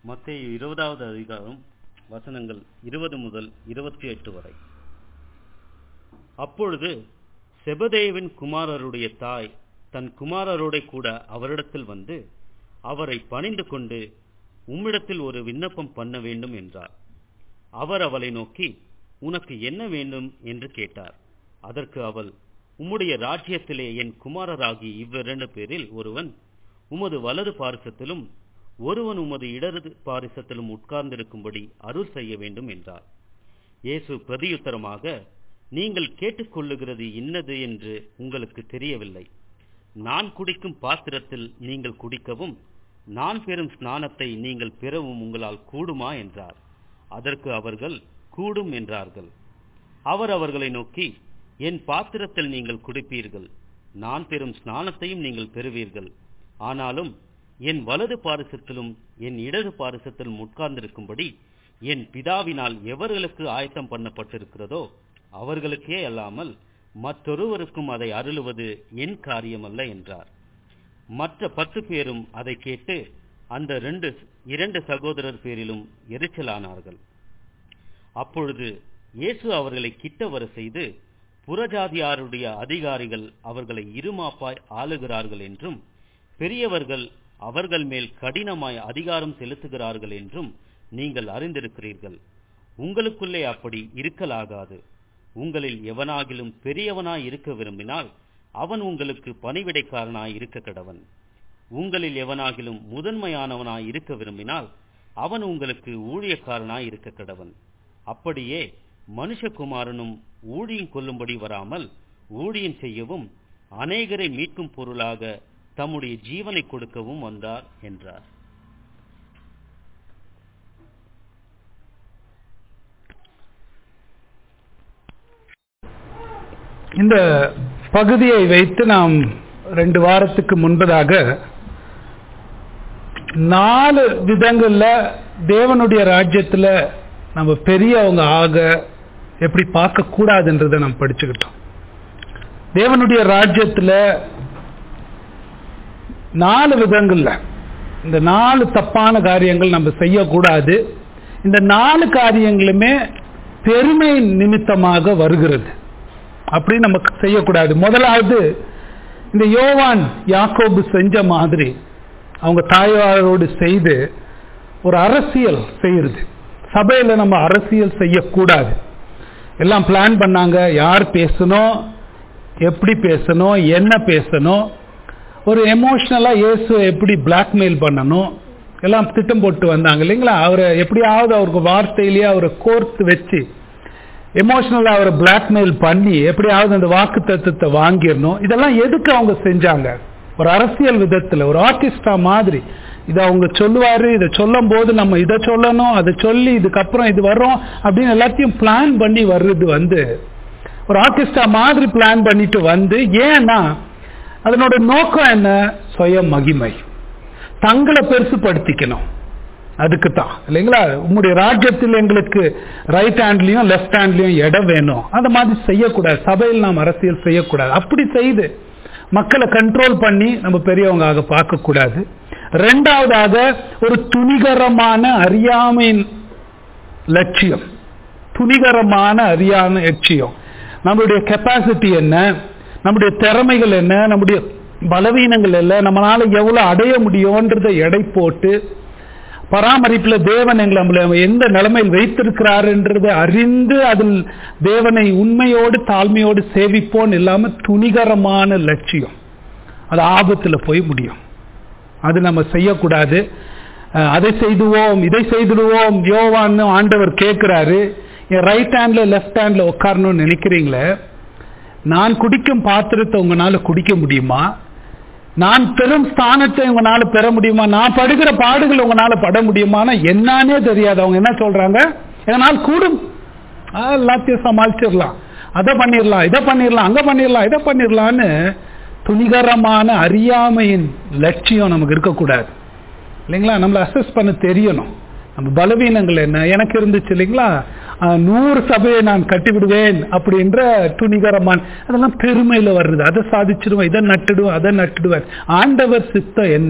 மத்தேயு இருபதாவது அதிகாரம் வசனங்கள் இருபது முதல் இருபத்தி எட்டு வரை அப்பொழுது செபதேவின் குமாரருடைய தாய் தன் குமாரரோட கூட அவரிடத்தில் வந்து அவரை பணிந்து கொண்டு உம்மிடத்தில் ஒரு விண்ணப்பம் பண்ண வேண்டும் என்றார் அவர் அவளை நோக்கி உனக்கு என்ன வேண்டும் என்று கேட்டார் அதற்கு அவள் உம்முடைய ராஜ்யத்திலே என் குமாரராகி இவ்விரண்டு பேரில் ஒருவன் உமது வலது பாரிசத்திலும் ஒருவன் உமது இடது பாரிசத்திலும் உட்கார்ந்திருக்கும்படி அருள் செய்ய வேண்டும் என்றார் இயேசு பிரதியுத்தரமாக நீங்கள் கேட்டுக்கொள்ளுகிறது இன்னது என்று உங்களுக்கு தெரியவில்லை நான் குடிக்கும் பாத்திரத்தில் நீங்கள் குடிக்கவும் நான் பெறும் ஸ்நானத்தை நீங்கள் பெறவும் உங்களால் கூடுமா என்றார் அதற்கு அவர்கள் கூடும் என்றார்கள் அவர் அவர்களை நோக்கி என் பாத்திரத்தில் நீங்கள் குடிப்பீர்கள் நான் பெறும் ஸ்நானத்தையும் நீங்கள் பெறுவீர்கள் ஆனாலும் என் வலது பாரிசத்திலும் என் இடது பாரிசத்திலும் உட்கார்ந்திருக்கும்படி என் பிதாவினால் எவர்களுக்கு ஆயத்தம் பண்ணப்பட்டிருக்கிறதோ அவர்களுக்கே அல்லாமல் மற்றொருவருக்கும் அதை அருளுவது என் காரியமல்ல என்றார் மற்ற பத்து பேரும் அதை கேட்டு அந்த ரெண்டு இரண்டு சகோதரர் பேரிலும் எரிச்சலானார்கள் அப்பொழுது இயேசு அவர்களை கிட்ட வர செய்து புறஜாதியாருடைய அதிகாரிகள் அவர்களை இருமாப்பாய் ஆளுகிறார்கள் என்றும் பெரியவர்கள் அவர்கள் மேல் கடினமாய் அதிகாரம் செலுத்துகிறார்கள் என்றும் நீங்கள் அறிந்திருக்கிறீர்கள் உங்களுக்குள்ளே அப்படி இருக்கலாகாது உங்களில் எவனாகிலும் பெரியவனாய் இருக்க விரும்பினால் அவன் உங்களுக்கு பணிவிடைக்காரனாய் இருக்க கடவன் உங்களில் எவனாகிலும் முதன்மையானவனாய் இருக்க விரும்பினால் அவன் உங்களுக்கு ஊழியக்காரனாய் இருக்க கடவன் அப்படியே மனுஷகுமாரனும் ஊழியம் கொள்ளும்படி வராமல் ஊழியம் செய்யவும் அநேகரை மீட்கும் பொருளாக தம்முடைய ஜீவனை கொடுக்கவும் வந்தார் என்றார் இந்த பகுதியை வைத்து நாம் ரெண்டு வாரத்துக்கு முன்பதாக நாலு விதங்கள்ல தேவனுடைய ராஜ்யத்துல நம்ம பெரியவங்க ஆக எப்படி பார்க்க கூடாதுன்றதை நம்ம படிச்சுக்கிட்டோம் தேவனுடைய ராஜ்யத்துல நாலு விதங்கள்ல இந்த நாலு தப்பான காரியங்கள் நம்ம செய்யக்கூடாது இந்த நாலு காரியங்களுமே பெருமை நிமித்தமாக வருகிறது அப்படி நமக்கு செய்யக்கூடாது முதலாவது இந்த யோவான் யாக்கோபு செஞ்ச மாதிரி அவங்க தாயாரோடு செய்து ஒரு அரசியல் செய்யறது சபையில நம்ம அரசியல் செய்யக்கூடாது எல்லாம் பிளான் பண்ணாங்க யார் பேசணும் எப்படி பேசணும் என்ன பேசணும் ஒரு எமோஷனலா இயேசு எப்படி பிளாக்மெயில் பண்ணணும் எல்லாம் திட்டம் போட்டு வந்தாங்க இல்லைங்களா அவரை எப்படியாவது அவருக்கு வார்த்தையிலேயே அவரை கோர்த்து வச்சு எமோஷனலா அவரை பிளாக்மெயில் பண்ணி எப்படியாவது அந்த வாக்கு தத்துவத்தை வாங்கிடணும் இதெல்லாம் எதுக்கு அவங்க செஞ்சாங்க ஒரு அரசியல் விதத்துல ஒரு ஆர்டிஸ்டா மாதிரி இதை அவங்க சொல்லுவாரு இதை சொல்லும் போது நம்ம இதை சொல்லணும் அதை சொல்லி இதுக்கப்புறம் இது வரும் அப்படின்னு எல்லாத்தையும் பிளான் பண்ணி வர்றது வந்து ஒரு ஆர்டிஸ்டா மாதிரி பிளான் பண்ணிட்டு வந்து ஏன்னா அதனோட நோக்கம் என்ன சுய மகிமை தங்களை பெருசுப்படுத்திக்கணும் அதுக்கு தான் இல்லைங்களா உங்களுடைய ராஜ்யத்தில் எங்களுக்கு ரைட் ஹேண்ட்லயும் லெஃப்ட் ஹேண்ட்லயும் இடம் வேணும் அந்த மாதிரி செய்யக்கூடாது சபையில் நாம் அரசியல் செய்யக்கூடாது அப்படி செய்து மக்களை கண்ட்ரோல் பண்ணி நம்ம பெரியவங்க ஆக பார்க்க கூடாது ரெண்டாவதாக ஒரு துணிகரமான அறியாமையின் லட்சியம் துணிகரமான அறியாம லட்சியம் நம்மளுடைய கெப்பாசிட்டி என்ன நம்முடைய திறமைகள் என்ன நம்முடைய பலவீனங்கள் என்ன நம்மளால எவ்வளவு அடைய முடியும்ன்றதை எடை போட்டு பராமரிப்புல தேவன் எங்களை நம்மளை எந்த நிலைமையில் வைத்திருக்கிறாருன்றதை அறிந்து அதில் தேவனை உண்மையோடு தாழ்மையோடு சேவிப்போம் இல்லாம துணிகரமான லட்சியம் அது ஆபத்துல போய் முடியும் அது நம்ம செய்யக்கூடாது அதை செய்துவோம் இதை செய்துடுவோம் யோவான்னு ஆண்டவர் கேட்கிறாரு என் ரைட் ஹேண்ட்ல லெஃப்ட் ஹேண்ட்ல உட்காரணும்னு நினைக்கிறீங்களே நான் குடிக்கும் பாத்திரத்தை உங்களால குடிக்க முடியுமா நான் பெரும் ஸ்தானத்தை உங்களால பெற முடியுமா நான் படுகிற பாடுகள் உங்களால பட முடியுமானா என்னன்னே தெரியாது அவங்க என்ன சொல்றாங்க என்னால் கூடும் எல்லாத்தையும் சமாளிச்சிடலாம் அதை பண்ணிடலாம் இதை பண்ணிடலாம் அங்க பண்ணிடலாம் இதை பண்ணிடலான்னு துணிகரமான அறியாமையின் லட்சியம் நமக்கு இருக்கக்கூடாது இல்லைங்களா நம்மளை அசஸ் பண்ண தெரியணும் நம்ம பலவீனங்கள் என்ன எனக்கு இருந்துச்சு இல்லைங்களா நூறு சபையை நான் கட்டிவிடுவேன் அப்படின்ற துணிகரமான அதெல்லாம் பெருமையில வருது அதை சாதிச்சிடுவேன் இதை நட்டுடுவேன் அதை நட்டுடுவேன் ஆண்டவர் சித்தம் என்ன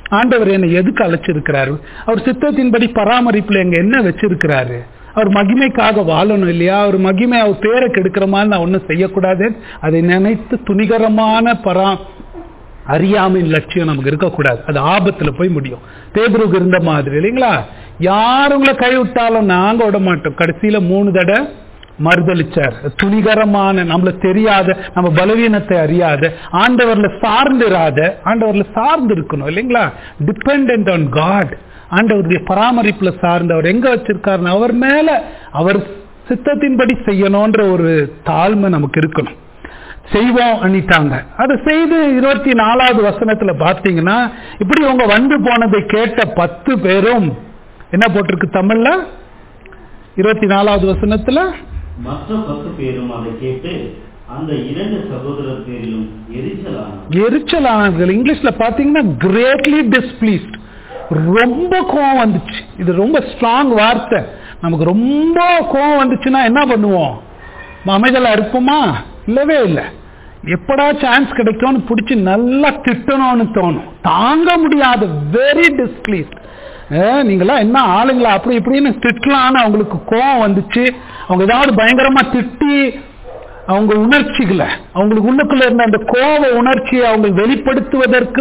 ஆண்டவர் என்னை எதுக்கு அழைச்சிருக்கிறாரு அவர் சித்தத்தின்படி பராமரிப்புல எங்க என்ன வச்சிருக்கிறாரு அவர் மகிமைக்காக வாழணும் இல்லையா அவர் மகிமை அவர் பேரை கெடுக்கிற மாதிரி நான் ஒன்றும் செய்யக்கூடாது அதை நினைத்து துணிகரமான பரா அறியாமையின் லட்சியம் நமக்கு இருக்கக்கூடாது அது ஆபத்துல போய் முடியும் பேபருக்கு இருந்த மாதிரி இல்லைங்களா யார் உங்களை கைவிட்டாலும் நாங்க விட மாட்டோம் கடைசியில மூணு தடவை மறுதளிச்சார் துணிகரமான நம்மள தெரியாத நம்ம பலவீனத்தை அறியாத ஆண்டவர்ல சார்ந்திராத ஆண்டவர்ல சார்ந்து இருக்கணும் இல்லைங்களா டிபெண்ட் ஆன் காட் ஆண்டவருடைய பராமரிப்புல சார்ந்தவர் எங்க வச்சிருக்காருன்னு அவர் மேல அவர் சித்தத்தின்படி செய்யணும்ன்ற ஒரு தாழ்மை நமக்கு இருக்கணும் செய்வோம் அன்னிட்டாங்க அதை செய்து இருபத்தி நாலாவது வசனத்துல பார்த்தீங்கன்னா இப்படி அவங்க வந்து போனதை கேட்ட பத்து பேரும் என்ன போட்டிருக்கு தமிழ்ல இருபத்தி நாலாவது வசனத்துல மற்ற பத்து பேரும் அதை கேட்டு அந்த இரண்டு சகோதரர் பேரிலும் எரிச்சலானார் எரிச்சலானவர்கள் இங்கிலீஷ்ல பாத்தீங்கன்னா கிரேட்லி டிஸ்பிளீஸ்ட் ரொம்ப கோவம் வந்துச்சு இது ரொம்ப ஸ்ட்ராங் வார்த்தை நமக்கு ரொம்ப கோவம் வந்துச்சுன்னா என்ன பண்ணுவோம் அமைதலா இருப்போமா இல்லவே இல்லை எப்படா சான்ஸ் கிடைக்கும்னு பிடிச்சி நல்லா திட்டணும்னு தோணும் தாங்க முடியாத வெரி டிஸ்பிளீஸ்ட் நீங்களாம் என்ன ஆளுங்களா அப்படி இப்படின்னு திட்டலான்னு அவங்களுக்கு கோவம் வந்துச்சு அவங்க ஏதாவது பயங்கரமா திட்டி அவங்க உணர்ச்சிகளை அவங்களுக்கு உள்ளுக்குள்ள இருந்த அந்த கோப உணர்ச்சியை அவங்க வெளிப்படுத்துவதற்கு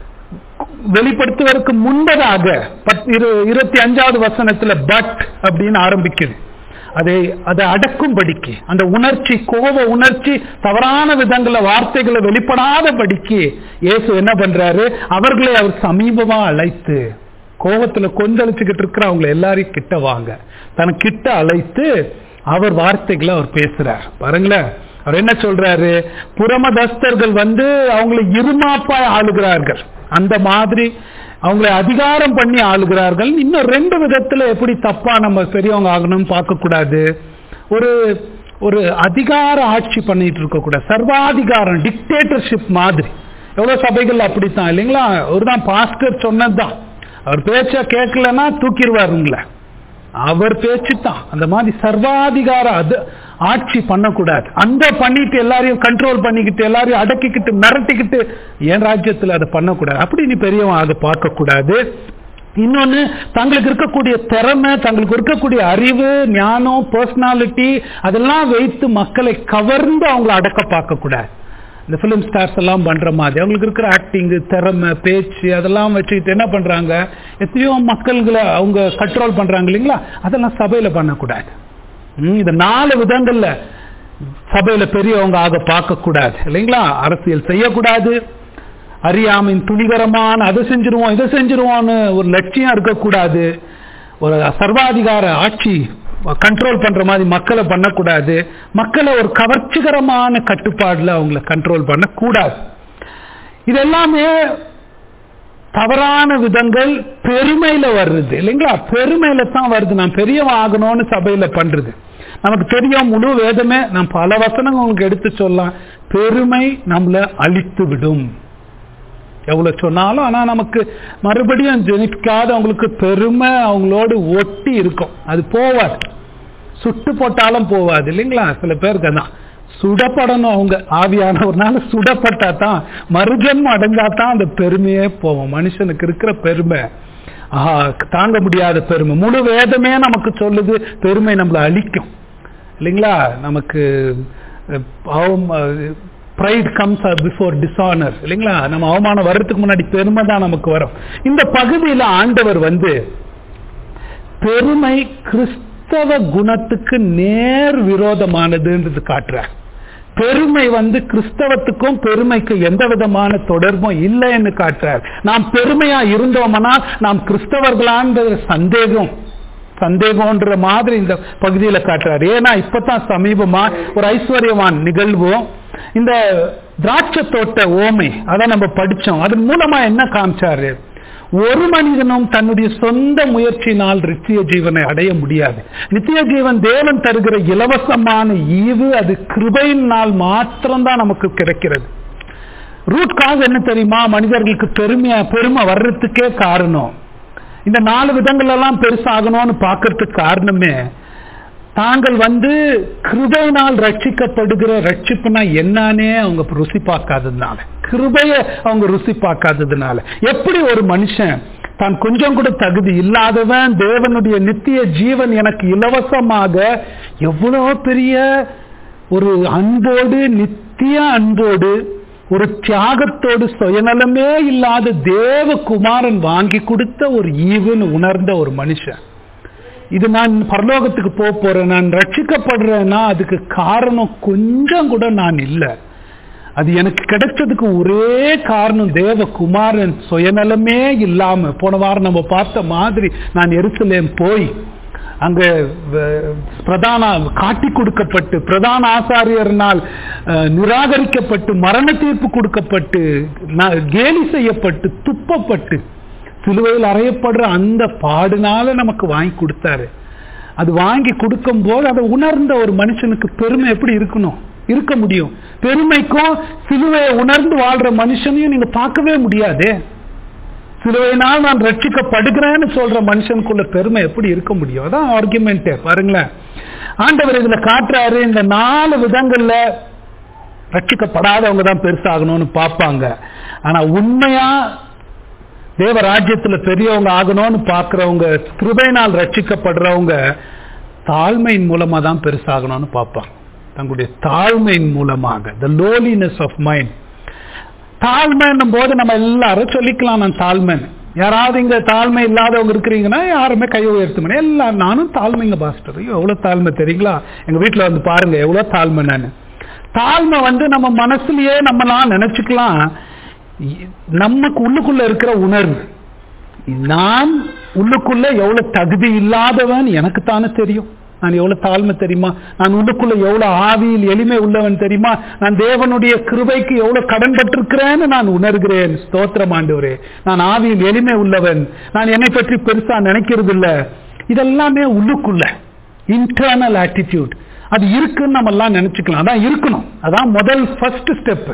வெளிப்படுத்துவதற்கு முன்பதாக பத்- இரு- இருபத்தி அஞ்சாவது வசனத்துல பட் அப்படின்னு ஆரம்பிக்குது அதை அதை அடக்கும்படிக்கு அந்த உணர்ச்சி கோப உணர்ச்சி தவறான விதங்கள வார்த்தைகளை வெளிப்படாதபடிக்கு இயேசு என்ன பண்றாரு அவர்களை அவர் சமீபமா அழைத்து கோபத்துல கொந்தளிச்சுக்கிட்டு இருக்கிற அவங்க எல்லாரையும் கிட்ட வாங்க தன் கிட்ட அழைத்து அவர் வார்த்தைகளை அவர் பேசுறார் பாருங்களேன் அவர் என்ன சொல்றாரு புறமதஸ்தர்கள் வந்து அவங்களை இருமாப்பாய் ஆளுகிறார்கள் அந்த மாதிரி அவங்களை அதிகாரம் பண்ணி ஆளுகிறார்கள் இன்னும் ரெண்டு விதத்துல எப்படி தப்பா நம்ம பெரியவங்க ஆகணும்னு பார்க்க கூடாது ஒரு ஒரு அதிகார ஆட்சி பண்ணிட்டு இருக்க கூடாது சர்வாதிகாரம் டிக்டேட்டர்ஷிப் மாதிரி எவ்வளவு சபைகள் அப்படித்தான் இல்லைங்களா ஒரு தான் பாஸ்டர் சொன்னதுதான் அவர் பேச்ச கேட்கலன்னா தூக்கிடுவார் உங்களை அவர் பேச்சு தான் அந்த மாதிரி சர்வாதிகார அது ஆட்சி பண்ணக்கூடாது அந்த பண்ணிட்டு எல்லாரையும் கண்ட்ரோல் பண்ணிக்கிட்டு எல்லாரையும் அடக்கிக்கிட்டு மிரட்டிக்கிட்டு என் ராஜ்யத்துல அதை பண்ணக்கூடாது அப்படி நீ பெரியவன் அதை பார்க்க கூடாது இன்னொன்னு தங்களுக்கு இருக்கக்கூடிய திறமை தங்களுக்கு இருக்கக்கூடிய அறிவு ஞானம் பர்சனாலிட்டி அதெல்லாம் வைத்து மக்களை கவர்ந்து அவங்கள அடக்க பார்க்க கூடாது இந்த பிலிம் ஸ்டார்ஸ் எல்லாம் பண்ற மாதிரி அவங்களுக்கு இருக்கிற ஆக்டிங் திறமை பேச்சு அதெல்லாம் வச்சுக்கிட்டு என்ன பண்றாங்க எத்தனையோ மக்கள்களை அவங்க கண்ட்ரோல் பண்றாங்க இல்லைங்களா அதெல்லாம் சபையில பண்ணக்கூடாது ம், இந்த நாலு விதங்கள்ல சபையில பெரியவங்க ஆக பார்க்க கூடாது இல்லைங்களா அரசியல் செய்யக்கூடாது அறியாமையின் துணிகரமான அதை செஞ்சிருவோம் இதை செஞ்சிருவோம்னு ஒரு லட்சியம் இருக்கக்கூடாது ஒரு சர்வாதிகார ஆட்சி கண்ட்ரோல் பண்ற மாதிரி மக்களை பண்ணக்கூடாது மக்களை ஒரு கவர்ச்சிகரமான கட்டுப்பாடுல அவங்கள கண்ட்ரோல் பண்ணக்கூடாது இது எல்லாமே தவறான விதங்கள் பெருமையில வருது இல்லைங்களா பெருமையில தான் வருது நான் பெரியவன் ஆகணும்னு சபையில பண்றது நமக்கு தெரியும் முழு வேதமே நான் பல வசனங்கள் உங்களுக்கு எடுத்து சொல்லலாம் பெருமை நம்மள அழித்து விடும் எவ்வளவு சொன்னாலும் ஆனா நமக்கு மறுபடியும் ஜெனிக்காத அவங்களுக்கு பெருமை அவங்களோடு ஒட்டி இருக்கும் அது போவாது சுட்டு போட்டாலும் போவாது இல்லைங்களா சில பேருக்கு அதான் சுடப்படணும் அவங்க ஆவியானவர்னால சுடப்பட்டா தான் மறுஜன்மம் அடைஞ்சா தான் அந்த பெருமையே போவோம் மனுஷனுக்கு இருக்கிற பெருமை ஆஹா தாங்க முடியாத பெருமை முழு வேதமே நமக்கு சொல்லுது பெருமை நம்மளை அழிக்கும் இல்லைங்களா நமக்கு அஹ், பாவம் ப்ரைட் கம்ஸ் பிஃபோர் டிஸானர் இல்லைங்களா நம்ம அவமானம் வர்றதுக்கு முன்னாடி பெருமை தான் நமக்கு வரும் இந்த பகுதியில ஆண்டவர் வந்து பெருமை கிறிஸ்தவ குணத்துக்கு நேர் விரோதமானதுன்றது காட்டுறார் பெருமை வந்து கிறிஸ்தவத்துக்கும் பெருமைக்கும் எந்த விதமான தொடர்பும் இல்லைன்னு காட்டுறார் நாம் பெருமையா இருந்தோம்னா நாம் கிறிஸ்தவர்களான்ற சந்தேகம் சந்தேகம்ன்ற மாதிரி இந்த பகுதியில காட்டுறாரு ஏன்னா இப்பதான் சமீபமா ஒரு ஐஸ்வர்யவான் நிகழ்வும் இந்த திராட்சை தோட்ட ஓமை அதை நம்ம படிச்சோம் அதன் மூலமா என்ன காமிச்சாரு ஒரு மனிதனும் தன்னுடைய சொந்த முயற்சியினால் நித்திய ஜீவனை அடைய முடியாது நித்திய ஜீவன் தேவன் தருகிற இலவசமான ஈவு அது கிருபையினால் மாத்திரம்தான் நமக்கு கிடைக்கிறது ரூட் காஸ் என்ன தெரியுமா மனிதர்களுக்கு பெருமையா பெருமை வர்றதுக்கே காரணம் இந்த நாலு விதங்கள் எல்லாம் பெருசாகணும்னு பார்க்கறதுக்கு காரணமே தாங்கள் வந்து கிருபையினால் ரட்சிக்கப்படுகிற ரட்சிப்புனா என்னன்னே அவங்க ருசி பார்க்காததுனால கிருபைய அவங்க ருசி பார்க்காததுனால எப்படி ஒரு மனுஷன் தான் கொஞ்சம் கூட தகுதி இல்லாதவன் தேவனுடைய நித்திய ஜீவன் எனக்கு இலவசமாக எவ்வளவு பெரிய ஒரு அன்போடு நித்திய அன்போடு ஒரு தியாகத்தோடு சுயநலமே இல்லாத தேவகுமாரன் வாங்கி கொடுத்த ஒரு ஈவுன்னு உணர்ந்த ஒரு மனுஷன் இது நான் பரலோகத்துக்கு போக போறேன் நான் ரட்சிக்கப்படுறேன்னா அதுக்கு காரணம் கொஞ்சம் கூட நான் இல்லை அது எனக்கு கிடைச்சதுக்கு ஒரே காரணம் தேவகுமாரன் சுயநலமே இல்லாம போன வாரம் நம்ம பார்த்த மாதிரி நான் எருசலேம் போய் அங்க வ- பிரதான காட்டி கொடுக்கப்பட்டு பிரதான ஆசாரியர்னால் அஹ், நிராகரிக்கப்பட்டு மரண தீர்ப்பு கொடுக்கப்பட்டு ந- கேலி செய்யப்பட்டு துப்பப்பட்டு சிலுவையில் அறையப்படுற அந்த பாடுனால நமக்கு வாங்கி கொடுத்தாரு அது வாங்கி கொடுக்கும் போது அதை உணர்ந்த ஒரு மனுஷனுக்கு பெருமை எப்படி இருக்கணும் இருக்க முடியும் பெருமைக்கும் சிலுவையை உணர்ந்து வாழ்ற மனுஷனையும் நீங்க பார்க்கவே முடியாதே சிலுவையினால் நான் ரட்சிக்கப்படுகிறேன்னு சொல்ற மனுஷனுக்குள்ள பெருமை எப்படி இருக்க முடியும் அதான் ஆர்குமெண்ட் பாருங்களேன் ஆண்டவர் இதுல காட்டுறாரு இந்த நாலு விதங்கள்ல ரட்சிக்கப்படாதவங்க தான் பெருசாகணும்னு பார்ப்பாங்க ஆனா உண்மையா தேவ ராஜ்யத்துல பெரியவங்க ஆகணும்னு பார்க்கறவங்க கிருபையினால் ரட்சிக்கப்படுறவங்க தாழ்மையின் மூலமா தான் பெருசாகணும்னு பார்ப்பாங்க தங்களுடைய தாழ்மையின் மூலமாக த லோலினஸ் ஆஃப் மைண்ட் தாழ்மைன்னும் போது நம்ம எல்லாரும் சொல்லிக்கலாம் நான் தாழ்மைன்னு யாராவது இங்க தாழ்மை இல்லாதவங்க இருக்கிறீங்கன்னா யாருமே கை உயர்த்துமே எல்லாம் நானும் தாழ்மைங்க பாஸ்டர் ஐயோ எவ்வளவு தாழ்மை தெரியுங்களா எங்க வீட்டுல வந்து பாருங்க எவ்வளவு தாழ்மை நான் தாழ்மை வந்து நம்ம மனசுலயே நம்மலாம் நினைச்சுக்கலாம் இ- நமக்கு உள்ளுக்குள்ள இருக்கிற உணர்வு நான் உள்ளுக்குள்ள எவ்வளவு தகுதி இல்லாதவன் எனக்கு தானே தெரியும் நான் எவ்வளவு தாழ்மை தெரியுமா நான் உள்ளுக்குள்ள எவ்வளவு ஆவியில் எளிமை உள்ளவன் தெரியுமா நான் தேவனுடைய கிருபைக்கு எவ்வளவு கடன் பட்டிருக்கிறேன்னு நான் உணர்கிறேன் ஸ்தோத்திரம் ஆண்டவரே நான் ஆவியில் எளிமை உள்ளவன் நான் என்னை பற்றி பெருசா நினைக்கிறது இல்ல இதெல்லாமே உள்ளுக்குள்ள இன்டர்னல் ஆட்டிடியூட் அது இருக்குன்னு நம்ம எல்லாம் நினைச்சுக்கலாம் அதான் இருக்கணும் அதான் முதல் ஃபர்ஸ்ட் ஸ்டெப்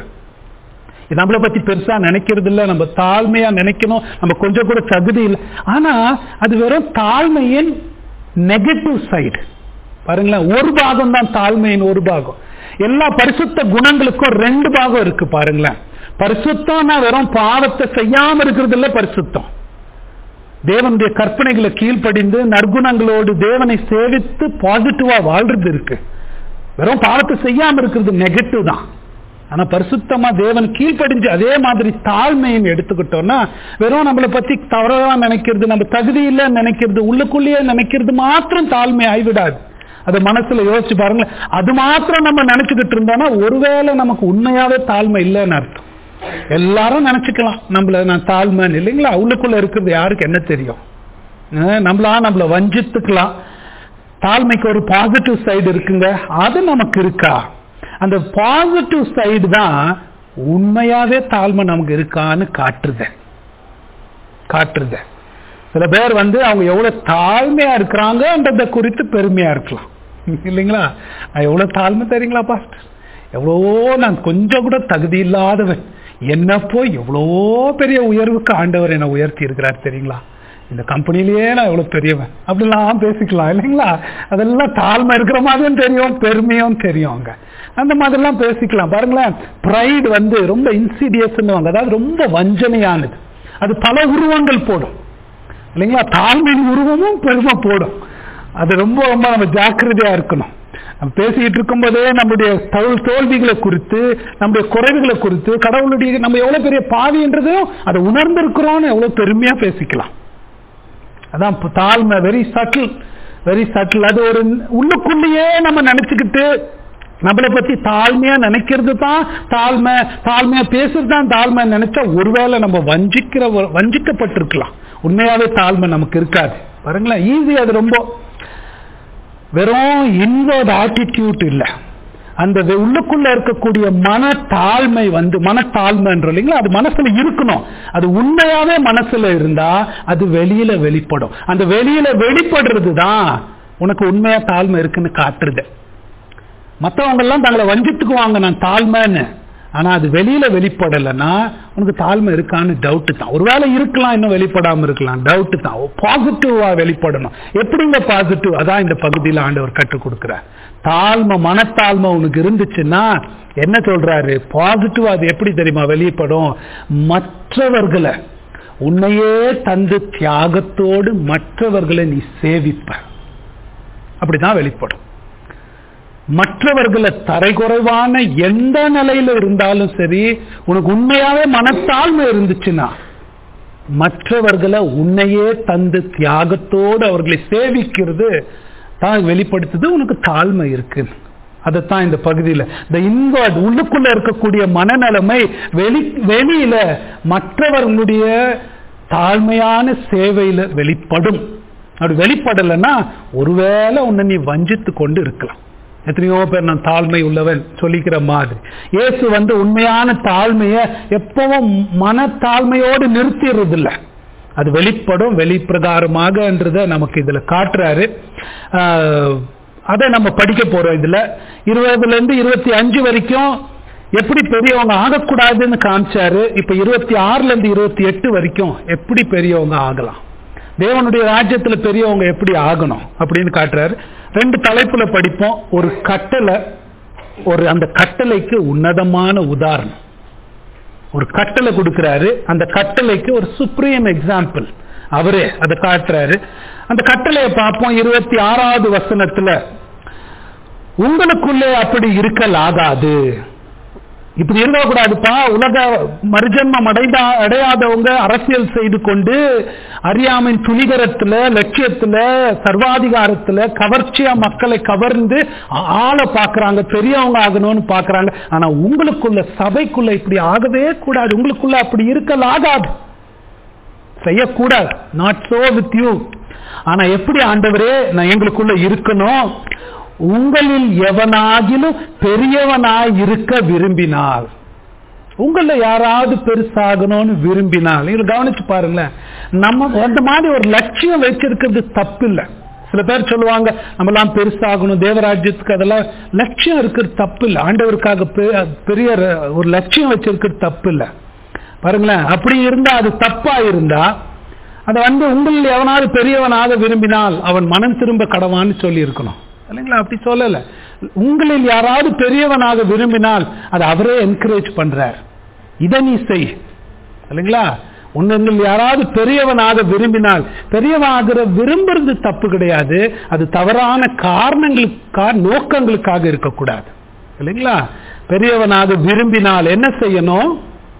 இது நம்மளை பத்தி பெருசா நினைக்கிறது இல்ல நம்ம தாழ்மையா நினைக்கணும் நம்ம கொஞ்சம் கூட தகுதி இல்லை ஆனா அது வெறும் தாழ்மையின் நெகட்டிவ் சைடு பாருங்களேன் ஒரு பாகம் தான் தாழ்மையின் ஒரு பாகம் எல்லா பரிசுத்த குணங்களுக்கும் ரெண்டு பாகம் இருக்கு பாருங்களேன் பரிசுத்தம்னா வெறும் பாவத்தை செய்யாம இருக்கிறது இல்ல பரிசுத்தம் தேவனுடைய கற்பனைகளை கீழ்ப்படிந்து நற்குணங்களோடு தேவனை சேவித்து பாசிட்டிவா வாழ்றது இருக்கு வெறும் பாவத்தை செய்யாம இருக்கிறது நெகட்டிவ் தான் ஆனா பரிசுத்தமா தேவன் கீழ்ப்படிஞ்சு அதே மாதிரி தாழ்மைன்னு எடுத்துக்கிட்டோம்னா வெறும் நம்மளை பத்தி தவறா நினைக்கிறது நம்ம தகுதி இல்லைன்னு நினைக்கிறது உள்ளுக்குள்ளேயே நினைக்கிறது மாத்திரம் தாழ்மை ஆய்விடாது அது மனசுல யோசிச்சு பாருங்களேன் அது மாத்திரம் நம்ம நினைச்சுக்கிட்டு இருந்தோம்னா ஒருவேளை நமக்கு உண்மையாவே தாழ்மை இல்லைன்னு அர்த்தம் எல்லாரும் நினைச்சுக்கலாம் நம்மள நான் தாழ்மைன்னு இல்லைங்களா உள்ளுக்குள்ள இருக்கிறது யாருக்கு என்ன தெரியும் அஹ் நம்மளா நம்மள வஞ்சித்துக்கலாம் தாழ்மைக்கு ஒரு பாசிட்டிவ் சைடு இருக்குங்க அது நமக்கு இருக்கா அந்த பாசிட்டிவ் சைடு தான் உண்மையாவே தாழ்மை நமக்கு இருக்கான்னு காட்டுறது காட்டுறது சில பேர் வந்து அவங்க எவ்வளவு தாழ்மையா இருக்கிறாங்கன்றத குறித்து பெருமையா இருக்கலாம் இல்லைங்களா நான் எவ்வளவு தாழ்மை தெரியுங்களா பாஸ்டர் எவ்வளவோ நான் கொஞ்சம் கூட தகுதி இல்லாதவன் என்ன போய் எவ்வளோ பெரிய உயர்வுக்கு ஆண்டவர் என்னை உயர்த்தி இருக்கிறார் தெரியுங்களா இந்த கம்பெனிலேயே நான் எவ்வளவு பெரியவன் அப்படிலாம் பேசிக்கலாம் இல்லைங்களா அதெல்லாம் தாழ்மை இருக்கிற மாதிரியும் தெரியும் பெருமையும் தெரியும் அங்க அந்த மாதிரிலாம் பேசிக்கலாம் பாருங்களேன் ப்ரைடு வந்து ரொம்ப இன்சீடியஸ் அதாவது ரொம்ப வஞ்சனையானது அது பல உருவங்கள் போடும் இல்லைங்களா தாழ்மையின் உருவமும் பெருமை போடும் அது ரொம்ப ரொம்ப நம்ம ஜாக்கிரதையா இருக்கணும் நம்ம பேசிக்கிட்டு இருக்கும்போதே நம்முடைய தோல் தோல்விகளை குறித்து நம்முடைய குறைவுகளை குறித்து கடவுளுடைய நம்ம எவ்வளவு பெரிய பாவின்றதையும் அதை உணர்ந்திருக்கிறோம்னு எவ்வளவு பெருமையா பேசிக்கலாம் அதான் இப்ப தாழ்மை வெரி சட்டில் வெரி சட்டில் அது ஒரு உள்ளுக்குள்ளேயே நம்ம நினைச்சுக்கிட்டு நம்மளை பத்தி தாழ்மையா நினைக்கிறது தான் தாழ்மை தாழ்மையா பேசுறது தான் தாழ்மை நினைச்சா ஒருவேளை நம்ம வஞ்சிக்கிற வஞ்சிக்கப்பட்டிருக்கலாம் உண்மையாவே தாழ்மை நமக்கு இருக்காது பாருங்களேன் ஈஸி அது ரொம்ப வெறும் இன்வர்ட் ஆட்டிடியூட் இல்லை அந்த வெ- உள்ளுக்குள்ள இருக்கக்கூடிய மன தாழ்மை வந்து மனத்தாழ்மைன்ற இல்லைங்களா அது மனசுல இருக்கணும் அது உண்மையாவே மனசுல இருந்தா அது வெளியில வெளிப்படும் அந்த வெளியில வெளிப்படுறது தான் உனக்கு உண்மையா தாழ்மை இருக்குன்னு காட்டுறது மற்றவங்க எல்லாம் தங்களை வஞ்சித்துக்குவாங்க நான் தாழ்மைன்னு ஆனா அது வெளியில வெளிப்படலைன்னா உனக்கு தாழ்மை இருக்கான்னு டவுட் தான் ஒருவேளை இருக்கலாம் இன்னும் வெளிப்படாம இருக்கலாம் டவுட் தான் பாசிட்டிவா வெளிப்படணும் எப்படிங்க பாசிட்டிவ் அதான் இந்த பகுதியில் ஆண்டவர் கற்றுக் கொடுக்கிறார் தாழ்மை மனத்தாழ்மை உனக்கு இருந்துச்சுன்னா என்ன சொல்றாரு பாசிட்டிவ் அது எப்படி தெரியுமா வெளிப்படும் மற்றவர்களை உன்னையே தந்து தியாகத்தோடு மற்றவர்களை நீ சேவிப்ப அப்படிதான் வெளிப்படும் மற்றவர்களை தரைகுறைவான எந்த நிலையில இருந்தாலும் சரி உனக்கு உண்மையாவே மனத்தாழ்மை இருந்துச்சுன்னா மற்றவர்களை உன்னையே தந்து தியாகத்தோடு அவர்களை சேவிக்கிறது தான் வெளிப்படுத்துது உனக்கு தாழ்மை இருக்கு அதைத்தான் இந்த பகுதியில் இந்த இன்வர்ட் உள்ளுக்குள்ள இருக்கக்கூடிய மனநலமை வெளி வெளியில மற்றவர்களுடைய தாழ்மையான சேவையில வெளிப்படும் அப்படி வெளிப்படலைன்னா ஒருவேளை உன்னை நீ வஞ்சித்து கொண்டு இருக்கலாம் எத்தனையோ பேர் நான் தாழ்மை உள்ளவன் சொல்லிக்கிற மாதிரி இயேசு வந்து உண்மையான தாழ்மையை எப்பவும் மன தாழ்மையோடு நிறுத்திடுறது இல்லை அது வெளிப்படும் வெளிப்பிரகாரமாகன்றத நமக்கு இதுல காட்டுறாரு அதை நம்ம படிக்க போறோம் இதுல இருபதுல இருந்து இருபத்தி அஞ்சு வரைக்கும் எப்படி பெரியவங்க ஆகக்கூடாதுன்னு காமிச்சாரு இப்ப இருபத்தி ஆறுல இருந்து இருபத்தி எட்டு வரைக்கும் எப்படி பெரியவங்க ஆகலாம் தேவனுடைய ராஜ்யத்துல பெரியவங்க எப்படி ஆகணும் அப்படின்னு காட்டுறாரு ரெண்டு தலைப்புல படிப்போம் ஒரு கட்டளை ஒரு அந்த கட்டளைக்கு உன்னதமான உதாரணம் ஒரு கட்டளை கொடுக்கிறாரு அந்த கட்டளைக்கு ஒரு சுப்ரீம் எக்ஸாம்பிள் அவரே அதை காட்டுறாரு அந்த கட்டளையை பார்ப்போம் இருபத்தி ஆறாவது வசனத்துல உங்களுக்குள்ளே அப்படி இருக்கல் ஆகாது இப்படி இருக்கக்கூடாதுப்பா உலக மறுஜன்மம் அடைந்தா அடையாதவங்க அரசியல் செய்து கொண்டு அறியாமையின் துணிகரத்துல லட்சியத்துல சர்வாதிகாரத்துல கவர்ச்சியா மக்களை கவர்ந்து ஆளை பாக்குறாங்க பெரியவங்க ஆகணும்னு பாக்குறாங்க ஆனா உங்களுக்குள்ள சபைக்குள்ள இப்படி ஆகவே கூடாது உங்களுக்குள்ள அப்படி இருக்கல் ஆகாது செய்யக்கூடாது நாட் சோ வித் யூ ஆனா எப்படி ஆண்டவரே நான் எங்களுக்குள்ள இருக்கணும் உங்களில் எவனாகிலும் பெரியவனாய் இருக்க விரும்பினால் உங்கள யாராவது பெருசாகணும்னு விரும்பினால் இது கவனிச்சு பாருங்களேன் நம்ம அந்த மாதிரி ஒரு லட்சியம் வச்சிருக்கிறது தப்பு இல்லை சில பேர் சொல்லுவாங்க நம்மலாம் பெருசாகணும் தேவராஜ்யத்துக்கு அதெல்லாம் லட்சியம் இருக்கிறது தப்பு இல்லை ஆண்டவருக்காக பெரிய ஒரு லட்சியம் வச்சிருக்கிறது தப்பு இல்லை பாருங்களேன் அப்படி இருந்தா அது தப்பா இருந்தா அதை வந்து உங்களில் எவனாவது பெரியவனாக விரும்பினால் அவன் மனம் திரும்ப கடவான்னு சொல்லி இருக்கணும் இல்லைங்களா அப்படி சொல்லல உங்களில் யாராவது பெரியவனாக விரும்பினால் அதை அவரே என்கரேஜ் பண்றார் இதை நீ செய் இல்லைங்களா உன்னில் யாராவது பெரியவனாக விரும்பினால் பெரியவனாகிற விரும்புறது தப்பு கிடையாது அது தவறான காரணங்களுக்காக நோக்கங்களுக்காக இருக்கக்கூடாது இல்லைங்களா பெரியவனாக விரும்பினால் என்ன செய்யணும்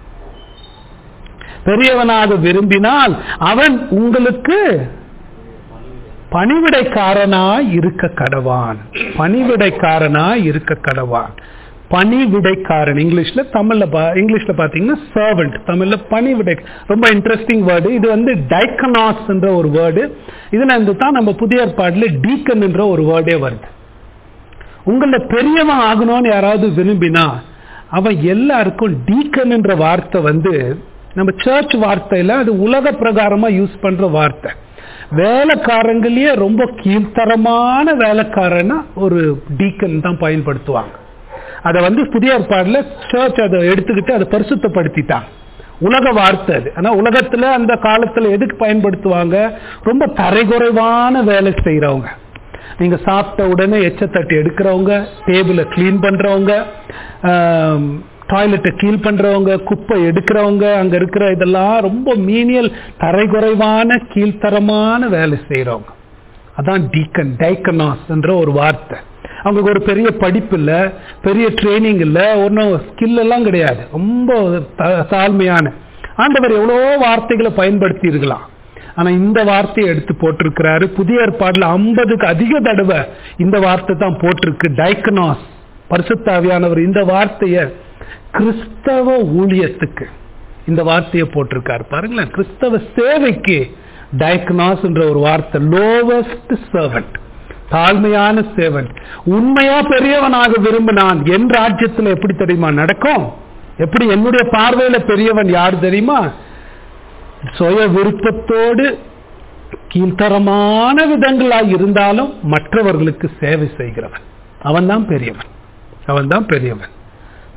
பெரியவனாக விரும்பினால் அவன் உங்களுக்கு பணிவிடைக்காரனாய் இருக்க கடவான் பணிவிடைக்காரனாய் இருக்க கடவான் பணிவிடைக்காரன் இங்கிலீஷ்ல தமிழ்ல இங்கிலீஷ்ல பாத்தீங்கன்னா சர்வெண்ட் தமிழ்ல பணிவிடை ரொம்ப இன்ட்ரெஸ்டிங் வேர்டு இது வந்து டைக்கனாஸ் என்ற ஒரு வேர்டு இதுல இருந்து தான் நம்ம புதிய ஏற்பாடுல டீக்கன் என்ற ஒரு வேர்டே வருது உங்கள பெரியவன் ஆகணும்னு யாராவது விரும்பினா அவன் எல்லாருக்கும் டீக்கன் என்ற வார்த்தை வந்து நம்ம சர்ச் வார்த்தையில அது உலக பிரகாரமா யூஸ் பண்ற வார்த்தை வேலைக்காரங்களே ரொம்ப கீழ்த்தரமான வேலைக்காரனா ஒரு டீக்கன் தான் பயன்படுத்துவாங்க அதை வந்து புதிய ஏற்பாடுல சர்ச் அதை எடுத்துக்கிட்டு அதை பரிசுத்தப்படுத்திட்டாங்க உலக வார்த்தை அது ஆனா உலகத்துல அந்த காலத்துல எதுக்கு பயன்படுத்துவாங்க ரொம்ப தரைகுறைவான வேலை செய்யறவங்க நீங்க சாப்பிட்ட உடனே எச்ச தட்டி எடுக்கிறவங்க டேபிள கிளீன் பண்றவங்க டாய்லெட்டை கீழ் பண்றவங்க குப்பை எடுக்கிறவங்க அங்க இருக்கிற இதெல்லாம் ரொம்ப மீனியல் தரைகுறைவான கீழ்த்தரமான வேலை செய்யறவங்க அதான் டீக்கன் டைக்கனாஸ் என்ற ஒரு வார்த்தை அவங்களுக்கு ஒரு பெரிய படிப்பு இல்ல பெரிய ட்ரைனிங் இல்ல ஒன்றும் ஸ்கில் எல்லாம் கிடையாது ரொம்ப தாழ்மையான ஆண்டவர் எவ்வளவோ வார்த்தைகளை பயன்படுத்தி இருக்கலாம் ஆனா இந்த வார்த்தையை எடுத்து போட்டிருக்கிறாரு புதிய ஏற்பாடுல ஐம்பதுக்கு அதிக தடவை இந்த வார்த்தை தான் போட்டிருக்கு டைக்கனாஸ் பரிசுத்தாவியானவர் இந்த வார்த்தைய கிறிஸ்தவ ஊழியத்துக்கு இந்த வார்த்தையை போட்டிருக்காரு பாருங்களேன் கிறிஸ்தவ சேவைக்கு டயக்னாஸ் என்ற ஒரு வார்த்தை லோவஸ்ட் சர்வெண்ட் தாழ்மையான சேவன் உண்மையா பெரியவனாக விரும்பினான் என் ராஜ்யத்துல எப்படி தெரியுமா நடக்கும் எப்படி என்னுடைய பார்வையில பெரியவன் யார் தெரியுமா சுய விருப்பத்தோடு கீழ்த்தரமான விதங்களாய் இருந்தாலும் மற்றவர்களுக்கு சேவை செய்கிறவன் அவன் தான் பெரியவன் அவன் தான் பெரியவன்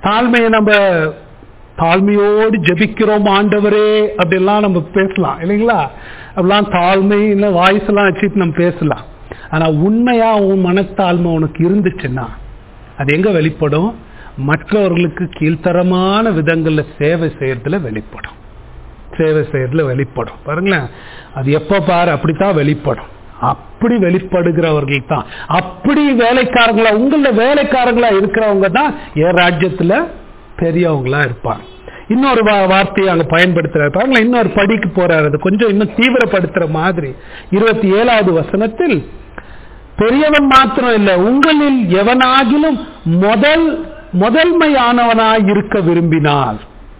தாழ்மையை நம்ம தாழ்மையோடு ஜெபிக்கிறோம் ஆண்டவரே அப்படிலாம் நம்ம பேசலாம் இல்லைங்களா அப்படிலாம் தாழ்மை இல்லை வாய்ஸ் எல்லாம் வச்சுட்டு நம்ம பேசலாம் ஆனா உண்மையா உன் மனத்தாழ்மை உனக்கு இருந்துச்சுன்னா அது எங்க வெளிப்படும் மற்றவர்களுக்கு கீழ்த்தரமான விதங்கள்ல சேவை செய்யறதுல வெளிப்படும் சேவை செய்யறதுல வெளிப்படும் பாருங்களேன் அது எப்ப பாரு அப்படித்தான் வெளிப்படும் அப்படி வெளிப்படுகிறவர்கள் தான் அப்படி வேலைக்காரங்களா உங்கள வேலைக்காரங்களா இருக்கிறவங்க தான் என் ராஜ்யத்துல பெரியவங்களா இருப்பாங்க இன்னொரு வா- வார்த்தையை அங்க பயன்படுத்துறாரு பாருங்களேன் இன்னொரு படிக்கு போறாரு அது கொஞ்சம் இன்னும் தீவிரப்படுத்துற மாதிரி இருபத்தி ஏழாவது வசனத்தில் பெரியவன் மாத்திரம் இல்ல உங்களில் எவனாகிலும் முதல் முதன்மையானவனாய் இருக்க விரும்பினால்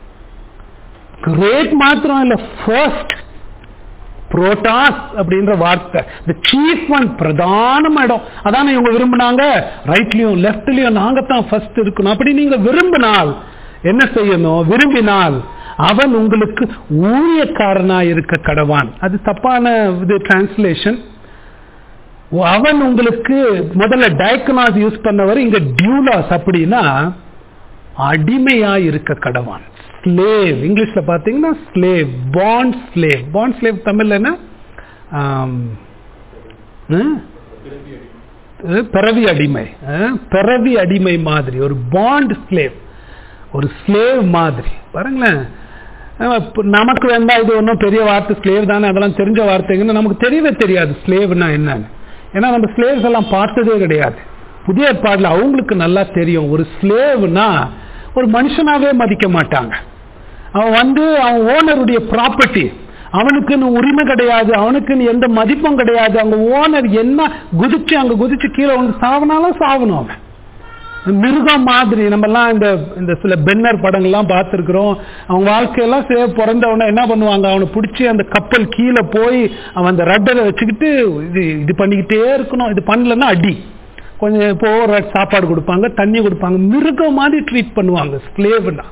கிரேட் மாத்திரம் இல்ல ஃபர்ஸ்ட் புரோட்டாஸ் அப்படின்ற வார்த்தை இந்த சீஃப் ஒன் பிரதான இடம் அதானே இவங்க விரும்பினாங்க ரைட்லயும் லெஃப்ட்லயும் நாங்க தான் ஃபர்ஸ்ட் இருக்கணும் அப்படி நீங்க விரும்பினால் என்ன செய்யணும் விரும்பினால் அவன் உங்களுக்கு ஊழியக்காரனா இருக்க கடவான் அது தப்பான இது டிரான்ஸ்லேஷன் அவன் உங்களுக்கு முதல்ல டயக்கனாஸ் யூஸ் பண்ணவர் இங்க டியூலாஸ் அப்படின்னா அடிமையா இருக்க கடவான் ஸ்லேவ் இங்கிலீஷ்ல பாத்தீங்கன்னா slave bond slave bond slave தமிழ்ல என்ன ஆம், ம்? அஹ், பிறவி அடிமை அஹ், பிறவி அடிமை மாதிரி ஒரு பாண்ட் ஸ்லேவ் ஒரு ஸ்லேவ் மாதிரி பாருங்களேன் அஹ், இப்ப நமக்கு வேண்டா இது ஒன்றும் பெரிய வார்த்தை ஸ்லேவ் தானே அதெல்லாம் தெரிஞ்ச வார்த்தைங்கன்னு நமக்கு தெரியவே தெரியாது ஸ்லேவ்னா என்னன்னு ஏன்னா நம்ம ஸ்லேவ்ஸ் எல்லாம் பார்த்ததே கிடையாது புதிய ஏற்பாடுல அவங்களுக்கு நல்லா தெரியும் ஒரு ஸ்லேவ்னா ஒரு மனுஷனாவே மதிக்க மாட்டாங்க அவன் வந்து அவன் ஓனருடைய ப்ராப்பர்ட்டி அவனுக்குன்னு உரிமை கிடையாது அவனுக்குன்னு எந்த மதிப்பும் கிடையாது அவங்க ஓனர் என்ன குதிச்சு அங்க குதிச்சு கீழே வந்து சாவனாலும் சாவணும் அவன் மிருகம் மாதிரி நம்ம எல்லாம் இந்த இந்த சில பென்னர் படங்கள்லாம் பார்த்துருக்குறோம் அவங்க வாழ்க்கையெல்லாம் சே பிறந்தவன என்ன பண்ணுவாங்க அவனை பிடிச்சி அந்த கப்பல் கீழே போய் அவன் அந்த ரட்டரை வச்சுக்கிட்டு இது இது பண்ணிக்கிட்டே இருக்கணும் இது பண்ணலன்னா அடி கொஞ்சம் இப்போ ஒரு சாப்பாடு கொடுப்பாங்க தண்ணி கொடுப்பாங்க மிருகம் மாதிரி ட்ரீட் பண்ணுவாங்க ஸ்லேவ்னா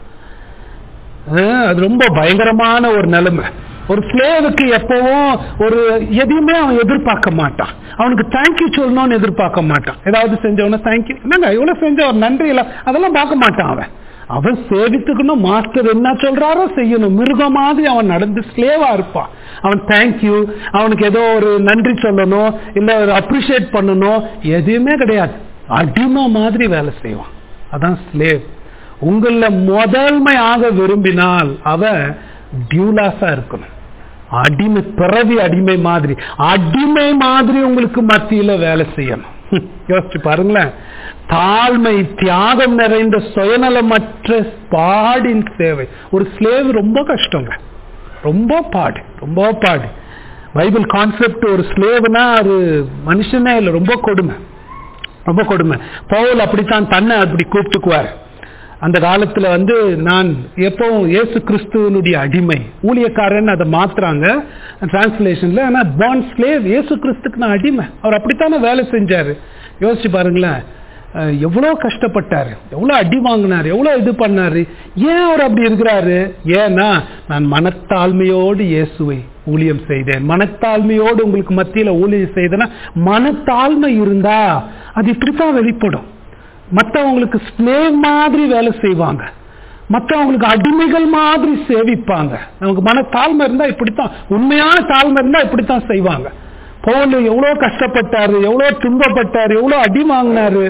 அது ரொம்ப பயங்கரமான ஒரு நிலைமை ஒரு ஸ்லேவுக்கு எப்பவும் ஒரு எதையுமே அவன் எதிர்பார்க்க மாட்டான் அவனுக்கு தேங்க்யூ சொல்லணும்னு எதிர்பார்க்க மாட்டான் ஏதாவது செஞ்சவன தேங்க்யூ என்னங்க இவ்வளவு செஞ்ச ஒரு நன்றி இல்ல அதெல்லாம் பார்க்க மாட்டான் அவன் அவன் சேவித்துக்கணும் மாஸ்டர் என்ன சொல்றாரோ செய்யணும் மிருகம் மாதிரி அவன் நடந்து ஸ்லேவா இருப்பான் அவன் தேங்க்யூ அவனுக்கு ஏதோ ஒரு நன்றி சொல்லணும் இல்ல ஒரு அப்ரிஷியேட் பண்ணணும் எதுவுமே கிடையாது அடிமை மாதிரி வேலை செய்வான் அதான் ஸ்லேவ் உங்கள முதன்மையாக விரும்பினால் அவ டியூலாஸா இருக்கணும் அடிமை பிறவி அடிமை மாதிரி அடிமை மாதிரி உங்களுக்கு மத்தியில வேலை செய்யணும் யோசிச்சு பாருங்களேன் தாழ்மை தியாகம் நிறைந்த சுயநலமற்ற பாடின் சேவை ஒரு ஸ்லேவ் ரொம்ப கஷ்டங்க ரொம்ப பாடு ரொம்ப பாடு பைபிள் கான்செப்ட் ஒரு ஸ்லேவ்னா அது மனுஷனே இல்லை ரொம்ப கொடுமை ரொம்ப கொடுமை பவுல் அப்படித்தான் தன்னை அப்படி கூப்பிட்டுக்குவார் அந்த காலத்துல வந்து நான் எப்பவும் இயேசு கிறிஸ்துவனுடைய அடிமை ஊழியக்காரன் அதை மாத்துறாங்க டிரான்ஸ்லேஷன்ல ஆனா பான் ஸ்லேவ் இயேசு கிறிஸ்துக்கு நான் அடிமை அவர் அப்படித்தானே வேலை செஞ்சாரு யோசிச்சு பாருங்களேன் அஹ் எவ்வளவு கஷ்டப்பட்டாரு எவ்வளவு அடி வாங்கினாரு எவ்வளவு இது பண்ணாரு ஏன் அவர் அப்படி இருக்கிறாரு ஏன்னா நான் மனத்தாழ்மையோடு இயேசுவை ஊழியம் செய்தேன் மனத்தாழ்மையோடு உங்களுக்கு மத்தியில ஊழியம் செய்தேன்னா மனத்தாழ்மை இருந்தா அது இப்படித்தான் வெளிப்படும் மற்றவங்களுக்கு ஸ்லேவ் மாதிரி வேலை செய்வாங்க மற்றவங்களுக்கு அடிமைகள் மாதிரி சேவிப்பாங்க நமக்கு மன தாழ்மை இருந்தா இப்படித்தான் உண்மையான தாழ்மை இருந்தா இப்படித்தான் செய்வாங்க பவுல் எவ்வளவு கஷ்டப்பட்டாரு எவ்வளவு துன்பப்பட்டாரு எவ்வளவு அடி வாங்கினாரு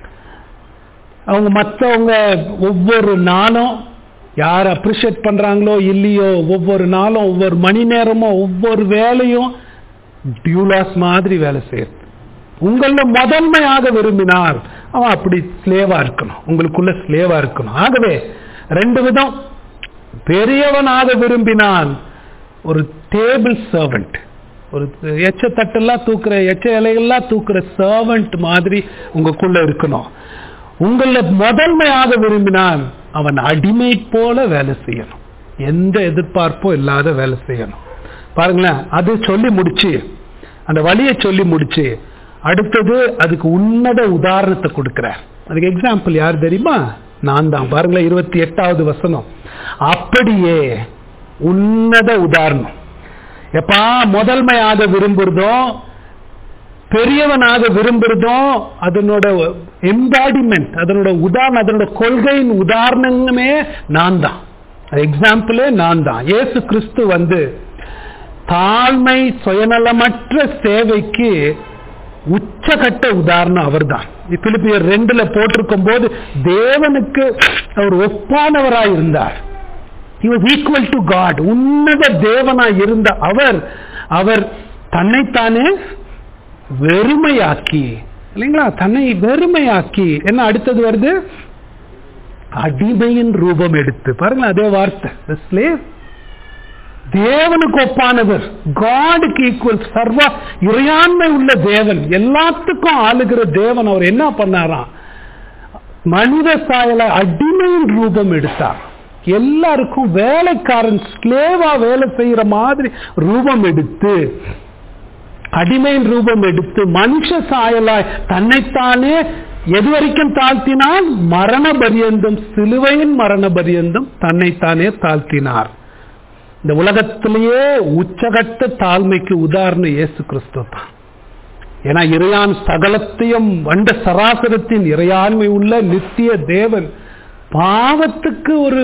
அவங்க மற்றவங்க ஒவ்வொரு நாளும் யார் அப்ரிஷியேட் பண்றாங்களோ இல்லையோ ஒவ்வொரு நாளும் ஒவ்வொரு மணி நேரமும் ஒவ்வொரு வேலையும் டியூலாஸ் மாதிரி வேலை செய்யறது உங்கள முதன்மையாக விரும்பினார் அவன் அப்படி ஸ்லேவா இருக்கணும் உங்களுக்குள்ள ஸ்லேவா இருக்கணும் ஆகவே ரெண்டு விதம் பெரியவனாக விரும்பினான் ஒரு டேபிள் சர்வெண்ட் ஒரு எச்ச தட்டெல்லாம் தூக்குற எச்ச இலைகள்லாம் தூக்குற சர்வெண்ட் மாதிரி உங்களுக்குள்ள இருக்கணும் உங்கள முதன்மையாக விரும்பினான் அவன் அடிமை போல வேலை செய்யணும் எந்த எதிர்பார்ப்பும் இல்லாத வேலை செய்யணும் பாருங்களேன் அது சொல்லி முடிச்சு அந்த வழியை சொல்லி முடிச்சு அடுத்தது அதுக்கு உன்னத உதாரணத்தை கொடுக்கிறார் அதுக்கு எக்ஸாம்பிள் யார் தெரியுமா நான் தான் பாருங்களேன் இருபத்தி எட்டாவது வசனம் அப்படியே உன்னத உதாரணம் எப்பா முதன்மையாக விரும்புறதோ பெரியவனாக விரும்புறதும் அதனோட எம்பாடிமெண்ட் அதனோட உதாரணம் அதனோட கொள்கையின் உதாரணமே நான் தான் எக்ஸாம்பிளே நான் தான் இயேசு கிறிஸ்து வந்து தாழ்மை சுயநலமற்ற சேவைக்கு உச்சகட்ட உதாரணம் அவர்தான் பிலிப்பியர் ரெண்டுல போட்டிருக்கும் போது தேவனுக்கு அவர் ஒப்பானவராய் இருந்தார் he was equal to god உன்னத தேவனாய் இருந்த அவர் அவர் தன்னைத்தானே வெறுமையாக்கி இல்லைங்களா தன்னை வெறுமையாக்கி என்ன அடுத்தது வருது அடிமையின் ரூபம் எடுத்து பாருங்களேன் அதே வார்த்தை The slave. தேவனுக்கு ஒப்பானவர் காடுக்கு ஈக்குவல் சர்வா இறையாண்மை உள்ள தேவன் எல்லாத்துக்கும் ஆளுகிற தேவன் அவர் என்ன பண்ணாராம் மனித சாயல அடிமையின் ரூபம் எடுத்தார் எல்லாருக்கும் வேலைக்காரன் ஸ்லேவா வேலை செய்யற மாதிரி ரூபம் எடுத்து அடிமையின் ரூபம் எடுத்து மனுஷ சாயலாய் தன்னைத்தானே எது வரைக்கும் தாழ்த்தினால் மரண பரியந்தம் சிலுவையின் மரண பரியந்தம் தன்னைத்தானே தாழ்த்தினார் இந்த உலகத்திலேயே உச்சகட்ட தாழ்மைக்கு உதாரணம் இயேசு கிறிஸ்து தான் ஏன்னா இறையான் சகலத்தையும் வண்ட சராசரத்தின் இறையாண்மை உள்ள நித்திய தேவன் பாவத்துக்கு ஒரு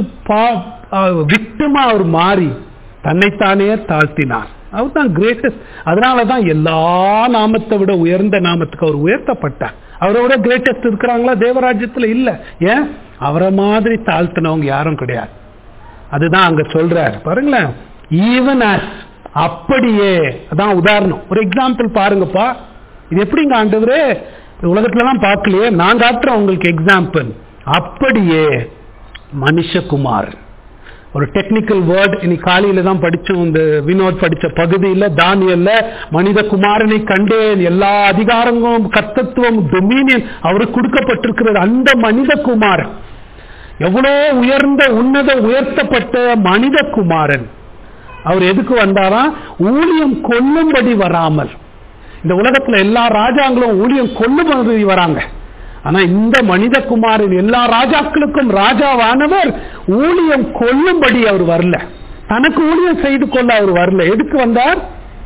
விக்டமா அவர் மாறி தன்னைத்தானே தாழ்த்தினார் அவர் தான் கிரேட்டஸ்ட் அதனாலதான் எல்லா நாமத்தை விட உயர்ந்த நாமத்துக்கு அவர் உயர்த்தப்பட்டார் அவரை விட கிரேட்டஸ்ட் இருக்கிறாங்களா தேவராஜ்யத்துல இல்ல ஏன் அவரை மாதிரி தாழ்த்தினவங்க யாரும் கிடையாது அதுதான் அங்க சொல்றாரு பாருங்களேன் ஈவன் அப்படியே அதான் உதாரணம் ஒரு எக்ஸாம்பிள் பாருங்கப்பா இது எப்படிங்க ஆண்டவரே உலகத்துலலாம் பார்க்கலையே நான் காட்டுறேன் உங்களுக்கு எக்ஸாம்பிள் அப்படியே மனுஷகுமார் ஒரு டெக்னிக்கல் வேர்ட் இன்னைக்கு காலையில தான் படிச்சோம் இந்த வினோத் படிச்ச பகுதியில் தானியல்ல மனித குமாரனை கண்டேன் எல்லா அதிகாரங்களும் கர்த்தத்துவம் டொமினியன் அவருக்கு கொடுக்கப்பட்டிருக்கிறது அந்த மனித குமாரன் எவ்வளோ உயர்ந்த உன்னத உயர்த்தப்பட்ட மனித குமாரன் அவர் எதுக்கு வந்தாரா ஊழியம் கொல்லும்படி வராமல் இந்த உலகத்துல எல்லா ராஜாங்களும் ஊழியம் கொல்லும்படி வராங்க ஆனா இந்த மனித குமாரின் எல்லா ராஜாக்களுக்கும் ராஜாவானவர் ஊழியம் கொல்லும்படி அவர் வரல தனக்கு ஊழியம் செய்து கொள்ள அவர் வரல எதுக்கு வந்தார்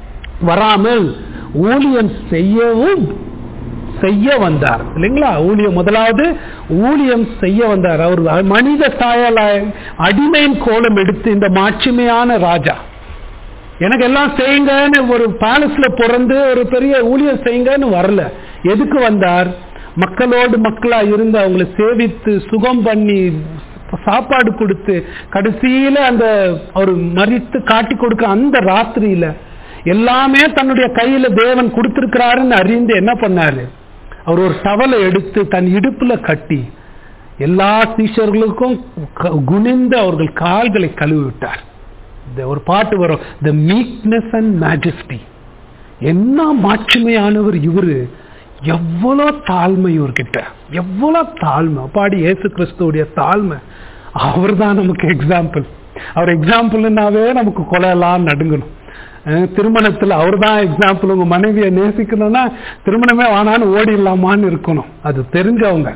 வராமல் ஊழியம் செய்யவும் செய்ய வந்தார் இல்லைங்களா ஊழியம் முதலாவது ஊழியம் செய்ய வந்தார் அவர் மனித சாயலாய் அடிமையின் கோலம் எடுத்து இந்த மாட்சிமையான ராஜா எனக்கு எல்லாம் செய்யுங்கன்னு ஒரு பேலஸ்ல பிறந்து ஒரு பெரிய ஊழியம் செய்யுங்கன்னு வரல எதுக்கு வந்தார் மக்களோடு மக்களா இருந்து அவங்களை சேவித்து சுகம் பண்ணி சாப்பாடு கொடுத்து கடைசியில அந்த அவர் மறித்து காட்டி கொடுக்க அந்த ராத்திரியில எல்லாமே தன்னுடைய கையில தேவன் கொடுத்திருக்கிறாருன்னு அறிந்து என்ன பண்ணாரு அவர் ஒரு டவலை எடுத்து தன் இடுப்புல கட்டி எல்லா டீச்சர்களுக்கும் குனிந்து அவர்கள் கால்களை கழுவி விட்டார் ஒரு பாட்டு வரும் த மீக்னஸ் அண்ட் மேஜஸ்டி என்ன மாட்சிமையானவர் இவரு எவ்வளோ தாழ்மை இவர்கிட்ட எவ்வளோ தாழ்மை பாடி ஏசு கிறிஸ்துவோடைய தாழ்மை அவர் தான் நமக்கு எக்ஸாம்பிள் அவர் எக்ஸாம்பிள்னாவே நமக்கு கொலையெல்லாம் நடுங்கணும் திருமணத்தில் அவர் தான் எக்ஸாம்பிள் உங்க மனைவியை நேசிக்கணும்னா திருமணமே வானான்னு ஓடிடலாமான்னு இருக்கணும் அது தெரிஞ்சவங்க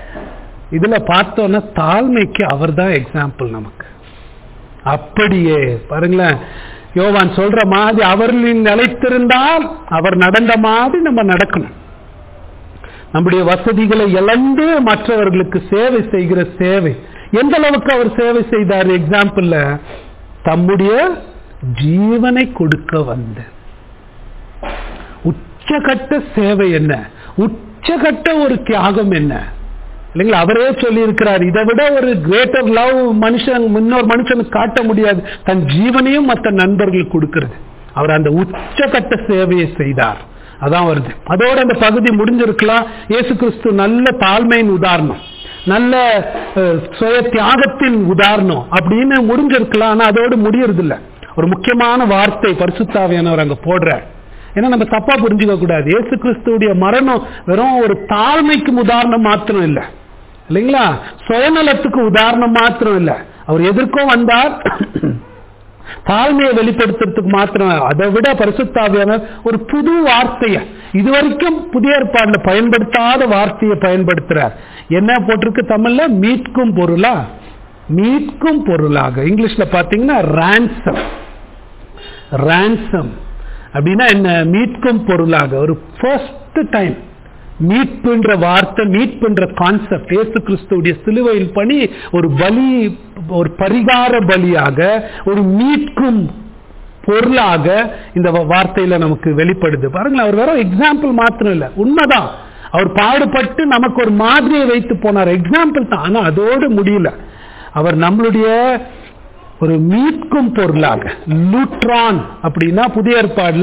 இதுல பார்த்தோன்னா தாழ்மைக்கு அவர் தான் எக்ஸாம்பிள் நமக்கு அப்படியே பாருங்களேன் யோவான் சொல்ற மாதிரி அவர்களின் நிலைத்திருந்தால் அவர் நடந்த மாதிரி நம்ம நடக்கணும் நம்முடைய வசதிகளை இழந்து மற்றவர்களுக்கு சேவை செய்கிற சேவை எந்த அளவுக்கு அவர் சேவை செய்தார் எக்ஸாம்பிள்ல தம்முடைய ஜீவனை கொடுக்க வந்த உச்சகட்ட சேவை என்ன உச்சகட்ட ஒரு தியாகம் என்ன இல்லைங்களா அவரே சொல்லி இருக்கிறார் இதை விட ஒரு கிரேட்டர் லவ் மனுஷன் முன்னோர் மனுஷனுக்கு காட்ட முடியாது தன் ஜீவனையும் மற்ற நண்பர்களுக்கு கொடுக்கிறது அவர் அந்த உச்சகட்ட சேவையை செய்தார் அதான் வருது அதோட அந்த பகுதி முடிஞ்சிருக்கலாம் இயேசு கிறிஸ்து நல்ல தாழ்மையின் உதாரணம் நல்ல சுய தியாகத்தின் உதாரணம் அப்படின்னு முடிஞ்சிருக்கலாம் ஆனா அதோடு முடியறது இல்ல ஒரு முக்கியமான வார்த்தை பரிசுத்தாவியானவர் அங்க போடுறார் ஏன்னா நம்ம தப்பா புரிஞ்சுக்க கூடாது இயேசு கிறிஸ்துடைய மரணம் வெறும் ஒரு தாழ்மைக்கு உதாரணம் மாத்திரம் இல்லை இல்லைங்களா சுயநலத்துக்கு உதாரணம் மாத்திரம் இல்லை அவர் எதற்கும் வந்தார் தாழ்மையை வெளிப்படுத்துறதுக்கு மாத்திரம் அதை விட பரிசுத்தாவியான ஒரு புது வார்த்தைய இதுவரைக்கும் புதிய ஏற்பாடுல பயன்படுத்தாத வார்த்தையை பயன்படுத்துறார் என்ன போட்டிருக்கு தமிழ்ல மீட்கும் பொருளா மீட்கும் பொருளாக இங்கிலீஷ்ல பாத்தீங்கன்னா ரான்சம் ரான்சம் அப்படின்னா என்ன மீட்கும் பொருளாக ஒரு ஃபர்ஸ்ட் டைம் மீட்புன்ற வார்த்தை மீட்புன்ற கான்செப்ட் இயேசு கிறிஸ்துவுடைய சிலுவையில் பணி ஒரு பலி ஒரு பரிகார பலியாக ஒரு மீட்கும் பொருளாக இந்த வ- வார்த்தையில நமக்கு வெளிப்படுது பாருங்களேன் அவர் வெறும் எக்ஸாம்பிள் மாத்திரம் இல்ல உண்மைதான் அவர் பாடுபட்டு நமக்கு ஒரு மாதிரியை வைத்து போனார் எக்ஸாம்பிள் தான் ஆனா அதோடு முடியல அவர் நம்மளுடைய ஒரு மீட்கும் பொருளாக லூட்ரான் அப்படின்னா புதிய ஏற்பாடுல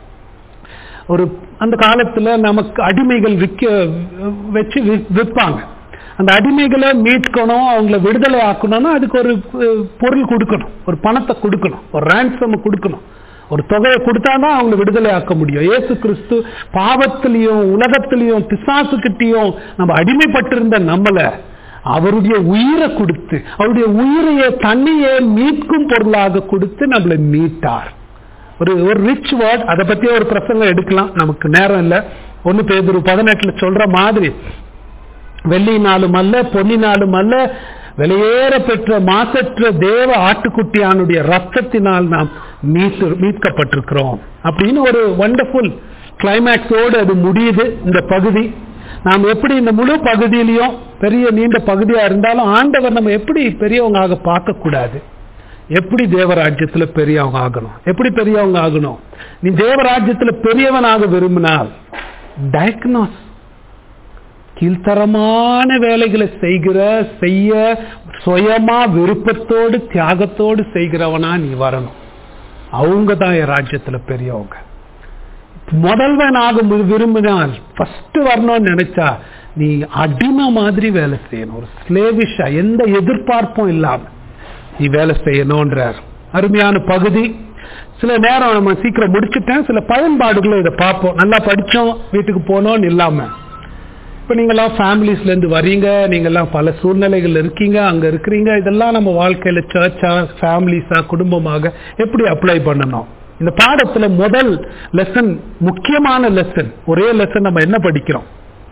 ஒரு அந்த காலத்துல நமக்கு அடிமைகள் விற்க வச்சு வி- விற்பாங்க அந்த அடிமைகளை மீட்கணும் அவங்கள விடுதலை ஆக்கணும்னா அதுக்கு ஒரு அஹ், பொருள் கொடுக்கணும் ஒரு பணத்தை கொடுக்கணும் ஒரு ransom கொடுக்கணும் ஒரு தொகையை கொடுத்தாதான் அவங்கள விடுதலை ஆக்க முடியும் இயேசு கிறிஸ்து பாவத்திலையும் உலகத்திலையும் பிசாசுக்கிட்டையும் நம்ம அடிமைப்பட்டிருந்த நம்மள அவருடைய உயிரை கொடுத்து அவருடைய உயிரையே தண்ணியை மீட்கும் பொருளாக கொடுத்து நம்மளை மீட்டார் ஒரு ஒரு ரிச் வேர்ட் அதை பத்தி ஒரு பிரசங்கம் எடுக்கலாம் நமக்கு நேரம் இல்ல ஒன்னு பேர் பதினெட்டுல சொல்ற மாதிரி வெள்ளினாலும் அல்ல பொன்னினாலும் அல்ல வெளியேற பெற்ற மாசற்ற தேவ ஆட்டுக்குட்டியானுடைய ரத்தத்தினால் நாம் மீட்டு மீட்கப்பட்டிருக்கிறோம் அப்படின்னு ஒரு வண்டர்ஃபுல் கிளைமேக்ஸோடு அது முடியுது இந்த பகுதி நாம் எப்படி இந்த முழு பகுதியிலையும் பெரிய நீண்ட பகுதியா இருந்தாலும் ஆண்டவர் நம்ம எப்படி பெரியவங்க ஆக பார்க்க கூடாது எப்படி தேவராஜ்யத்துல பெரியவங்க ஆகணும் எப்படி பெரியவங்க ஆகணும் நீ தேவராஜ்யத்துல பெரியவனாக விரும்பினால் டயக்னாஸ் கீழ்த்தரமான வேலைகளை செய்கிற செய்ய சுயமா விருப்பத்தோடு தியாகத்தோடு செய்கிறவனா நீ வரணும் அவங்க தான் என் ராஜ்யத்துல பெரியவங்க முதல்வனாக மு- விரும்பினால் ஃபர்ஸ்ட் வரணும்னு நினைச்சா நீ அடிமை மாதிரி வேலை செய்யணும் ஒரு ஸ்லேவிஷா எந்த எதிர்பார்ப்பும் இல்லாம நீ வேலை செய்யணும்ன்றார் அருமையான பகுதி சில நேரம் நம்ம சீக்கிரம் முடிச்சுட்டேன் சில பயன்பாடுகளை இதை பார்ப்போம் நல்லா படிச்சோம் வீட்டுக்கு போனோம்னு இல்லாம இப்ப நீங்களாம் ஃபேமிலிஸ்ல இருந்து வரீங்க நீங்கெல்லாம் பல சூழ்நிலைகள் இருக்கீங்க அங்க இருக்கிறீங்க இதெல்லாம் நம்ம வாழ்க்கையில சர்ச்சா ஃபேமிலிஸா குடும்பமாக எப்படி அப்ளை பண்ணணும் இந்த பாடத்துல முதல் லெசன் முக்கியமான லெசன் ஒரே லெசன் நம்ம என்ன படிக்கிறோம்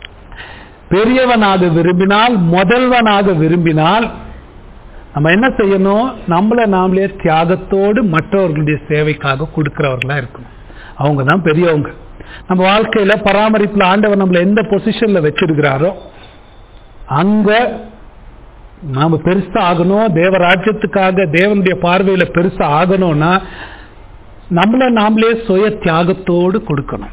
பெரியவனாக விரும்பினால் முதல்வனாக விரும்பினால் நம்ம என்ன செய்யணும் நம்மள நாமளே தியாகத்தோடு மற்றவர்களுடைய சேவைக்காக கொடுக்கிறவர்களா இருக்கணும் அவங்க தான் பெரியவங்க நம்ம வாழ்க்கையில பராமரிப்புல ஆண்டவர் நம்மள எந்த பொசிஷன்ல வச்சிருக்கிறாரோ அங்க நாம பெருசா ஆகணும் தேவராஜ்யத்துக்காக தேவனுடைய பார்வையில பெருசா ஆகணும்னா நம்மள நாமளே சுய தியாகத்தோடு கொடுக்கணும்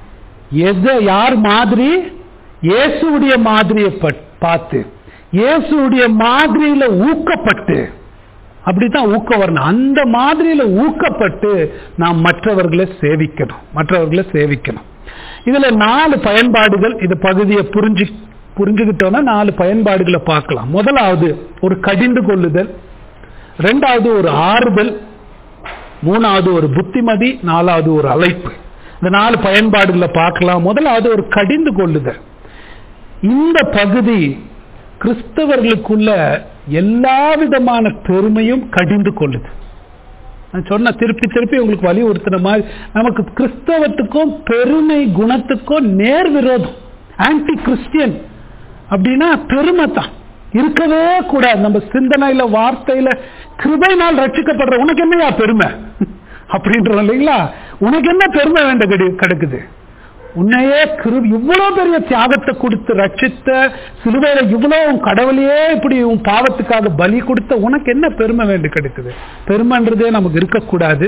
எதை யார் மாதிரி இயேசுடைய மாதிரியை பட்- பார்த்து இயேசுடைய மாதிரியில ஊக்கப்பட்டு அப்படித்தான் ஊக்கம் வரணும் அந்த மாதிரியில ஊக்கப்பட்டு நாம் மற்றவர்களை சேவிக்கணும் மற்றவர்களை சேவிக்கணும் இதுல நாலு பயன்பாடுகள் இது பகுதியை புரிஞ்சு புரிஞ்சுக்கிட்டோம்னா நாலு பயன்பாடுகளை பார்க்கலாம் முதலாவது ஒரு கடிந்து கொள்ளுதல் ரெண்டாவது ஒரு ஆறுதல் மூணாவது ஒரு புத்திமதி நாலாவது ஒரு அழைப்பு இந்த நாலு பயன்பாடுகளை பார்க்கலாம் முதலாவது ஒரு கடிந்து கொள்ளுதல் இந்த பகுதி கிறிஸ்தவர்களுக்குள்ள எல்லா விதமான பெருமையும் கடிந்து கொள்ளுது நான் சொன்ன திருப்பி திருப்பி உங்களுக்கு வலியுறுத்தின மாதிரி நமக்கு கிறிஸ்தவத்துக்கும் பெருமை குணத்துக்கும் நேர் விரோதம் ஆன்டி கிறிஸ்டியன் அப்படின்னா பெருமை தான் இருக்கவே கூடாது நம்ம சிந்தனையில வார்த்தையில கிருபைனால் ரட்சிக்கப்படுற உனக்கு என்னையா பெருமை அப்படின்றோம் இல்லைங்களா உனக்கு என்ன பெருமை வேண்ட கெடு- கிடக்குது உன்னையே கிரு இவ்வளவு பெரிய தியாகத்தை கொடுத்து ரட்சித்த சிலுவையில இவ்வளவு உன் கடவுளையே இப்படி உன் பாவத்துக்காக பலி கொடுத்த உனக்கு என்ன பெருமை வேண்டி கிடக்குது பெருமைன்றதே நமக்கு இருக்கக்கூடாது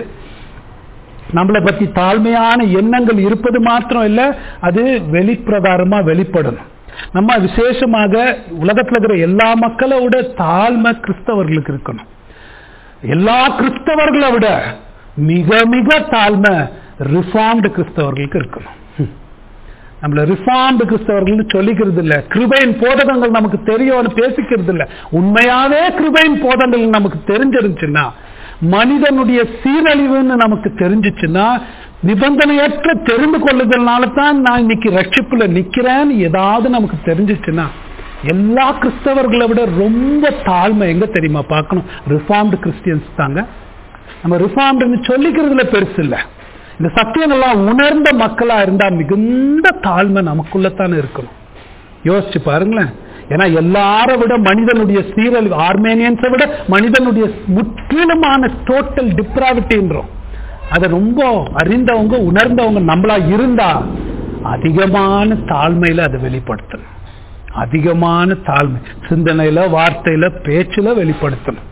நம்மளை பத்தி தாழ்மையான எண்ணங்கள் இருப்பது மாத்திரம் இல்ல அது வெளிப்பிரகாரமா வெளிப்படணும் நம்ம விசேஷமாக உலகத்துல இருக்கிற எல்லா மக்களை விட தாழ்மை கிறிஸ்தவர்களுக்கு இருக்கணும் எல்லா கிறிஸ்தவர்களை விட மிக மிக தாழ்மை ரிஃபார்ம்டு கிறிஸ்தவர்களுக்கு இருக்கணும் ஹம். நம்மள ரிஃபார்ம்டு கிறிஸ்தவர்கள் சொல்லிக்கிறது இல்ல கிருபையின் போதகங்கள் நமக்கு தெரியும்னு பேசிக்கிறது இல்ல உண்மையாவே கிருபையின் போதகங்கள் நமக்கு தெரிஞ்சிருந்துச்சுன்னா மனிதனுடைய சீரழிவுன்னு நமக்கு தெரிஞ்சிச்சுன்னா நிபந்தனையற்ற தெரிந்து கொள்ளுதல்னால தான் நான் இன்னைக்கு ரட்சிப்புல நிக்கிறேன்னு ஏதாவது நமக்கு தெரிஞ்சிச்சுன்னா எல்லா கிறிஸ்தவர்களை விட ரொம்ப தாழ்மை எங்க தெரியுமா பார்க்கணும் ரிஃபார்ம்டு கிறிஸ்டியன்ஸ் தாங்க நம்ம ரிஃபார்ம்டுன்னு சொல்லிக்கிறதுல பெருசு இல்ல இந்த சத்தியங்கள்லாம் உணர்ந்த மக்களா இருந்தா மிகுந்த தாழ்மை நமக்குள்ளத்தானே இருக்கணும் யோசிச்சு பாருங்களேன் ஏன்னா எல்லாரை விட மனிதனுடைய சீரழிவு ஆர்மேனியன்ஸை விட மனிதனுடைய முற்றிலுமான டோட்டல் டிப்ராவிட்டின்றோம் அதை ரொம்ப அறிந்தவங்க உணர்ந்தவங்க நம்மளா இருந்தா அதிகமான தாழ்மையில அதை வெளிப்படுத்தணும் அதிகமான தாழ்மை சிந்தனையில வார்த்தையில பேச்சுல வெளிப்படுத்தணும்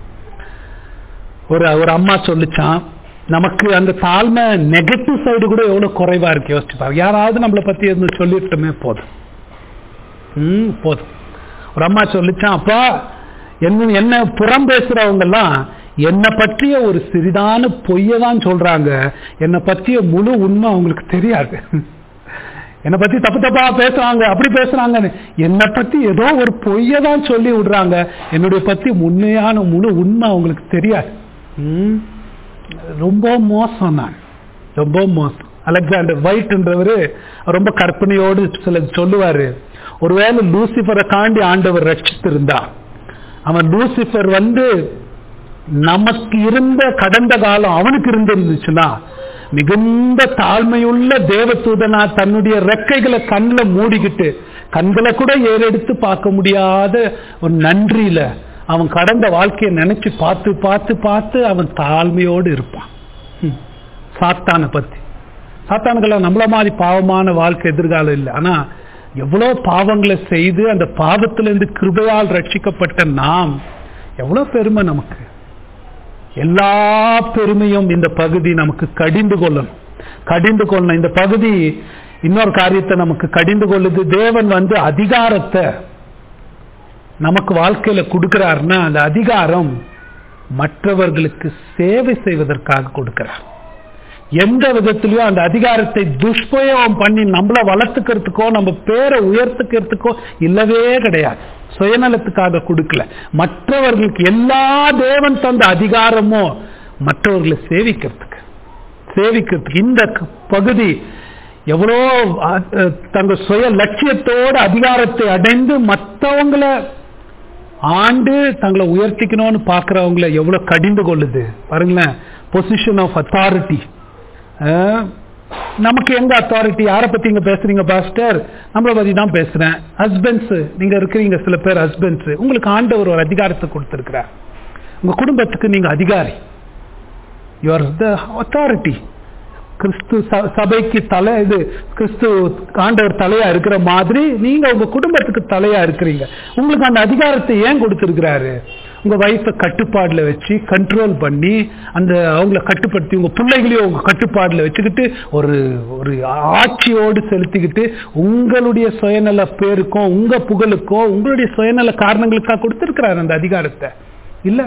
ஒரு ஒரு அம்மா சொல்லிச்சான் நமக்கு அந்த தாழ்மை நெகட்டிவ் சைடு கூட எவ்வளவு குறைவா இருக்கு யோசிச்சு பாருங்க யாராவது நம்மளை பத்தி எதுவும் சொல்லிட்டுமே போதும் ம் போதும் ஒரு அம்மா சொல்லிச்சான் அப்பா என்ன என்ன புறம் பேசுறவங்க எல்லாம் என்னை பற்றிய ஒரு சிறிதான பொய்யை தான் சொல்றாங்க என்னை பற்றிய முழு உண்மை அவங்களுக்கு தெரியாது என்னை பத்தி தப்பு தப்பா பேசுறாங்க அப்படி பேசுறாங்க என்னை பத்தி ஏதோ ஒரு பொய்யை தான் சொல்லி விடுறாங்க என்னுடைய பத்தி உண்மையான முழு உண்மை அவங்களுக்கு தெரியாது ம், ரொம்ப மோசம் நான் ரொம்ப மோசம் அலெக்சாண்டர் வைட்ன்றவரு ரொம்ப கற்பனையோடு சில சொல்லுவாரு ஒருவேளை லூசிஃபரை காண்டி ஆண்டவர் ரட்சித்திருந்தா அவன் லூசிஃபர் வந்து நமக்கு இருந்த கடந்த காலம் அவனுக்கு இருந்திருந்துச்சுன்னா மிகுந்த தாழ்மையுள்ள தேவதூதனா தன்னுடைய ரெக்கைகளை கண்ணில் மூடிக்கிட்டு கண்களை கூட ஏறெடுத்து பார்க்க முடியாத ஒரு நன்றியில அவன் கடந்த வாழ்க்கையை நினைச்சு பார்த்து பார்த்து பார்த்து அவன் தாழ்மையோடு இருப்பான் ம். சாத்தானை பத்தி சாத்தானுக்கெல்லாம் நம்மள மாதிரி பாவமான வாழ்க்கை எதிர்காலம் இல்லை ஆனா எவ்வளவு பாவங்களை செய்து அந்த பாவத்திலிருந்து கிருபையால் ரட்சிக்கப்பட்ட நாம் எவ்வளவு பெருமை நமக்கு எல்லா பெருமையும் இந்த பகுதி நமக்கு கடிந்து கொள்ளணும் கடிந்து கொள்ளணும் இந்த பகுதி இன்னொரு காரியத்தை நமக்கு கடிந்து கொள்ளுது தேவன் வந்து அதிகாரத்தை நமக்கு வாழ்க்கையில கொடுக்கிறாருன்னா அந்த அதிகாரம் மற்றவர்களுக்கு சேவை செய்வதற்காக கொடுக்கிறார் எந்த விதத்திலயும் அந்த அதிகாரத்தை துஷ்பிரயோகம் பண்ணி நம்மள வளர்த்துக்கிறதுக்கோ நம்ம பேரை உயர்த்துக்கிறதுக்கோ இல்லவே கிடையாது சுயநலத்துக்காக கொடுக்கல மற்றவர்களுக்கு எல்லா தேவன் தந்த அதிகாரமும் மற்றவர்களை சேவிக்கிறதுக்கு சேவிக்கிறதுக்கு இந்த க- பகுதி எவ்வளோ அ- அ, தங்கள் சுய லட்சியத்தோடு அதிகாரத்தை அடைந்து மற்றவங்கள ஆண்டு தங்களை உயர்த்திக்கணும்னு பார்க்கறவங்கள எவ்வளவு கடிந்து கொள்ளுது பாருங்களேன் பொசிஷன் ஆஃப் அத்தாரிட்டி நமக்கு எங்க அத்தாரிட்டி யாரை பத்தி இங்க பேசுறீங்க பாஸ்டர் நம்மளை பத்தி தான் பேசுறேன் ஹஸ்பண்ட்ஸ் நீங்க இருக்கிறீங்க சில பேர் ஹஸ்பண்ட்ஸ் உங்களுக்கு ஆண்டவர் ஒரு அதிகாரத்தை கொடுத்திருக்கிறார் உங்க குடும்பத்துக்கு நீங்க அதிகாரி யூ ஆர் த அத்தாரிட்டி கிறிஸ்து ச- சபைக்கு தலை இது கிறிஸ்து ஆண்டவர் தலையா இருக்கிற மாதிரி நீங்க உங்க குடும்பத்துக்கு தலையா இருக்கிறீங்க உங்களுக்கு அந்த அதிகாரத்தை ஏன் கொடுத்திருக்கிறாரு உங்க வைஃபை கட்டுப்பாடுல வச்சு கண்ட்ரோல் பண்ணி அந்த அவங்கள கட்டுப்படுத்தி உங்க பிள்ளைகளையும் உங்க கட்டுப்பாடுல வச்சுக்கிட்டு ஒரு ஒரு ஆட்சியோடு செலுத்திக்கிட்டு உங்களுடைய சுயநல பேருக்கும் உங்க புகழுக்கோ உங்களுடைய சுயநல காரணங்களுக்காக கொடுத்திருக்கிறாரு அந்த அதிகாரத்தை இல்ல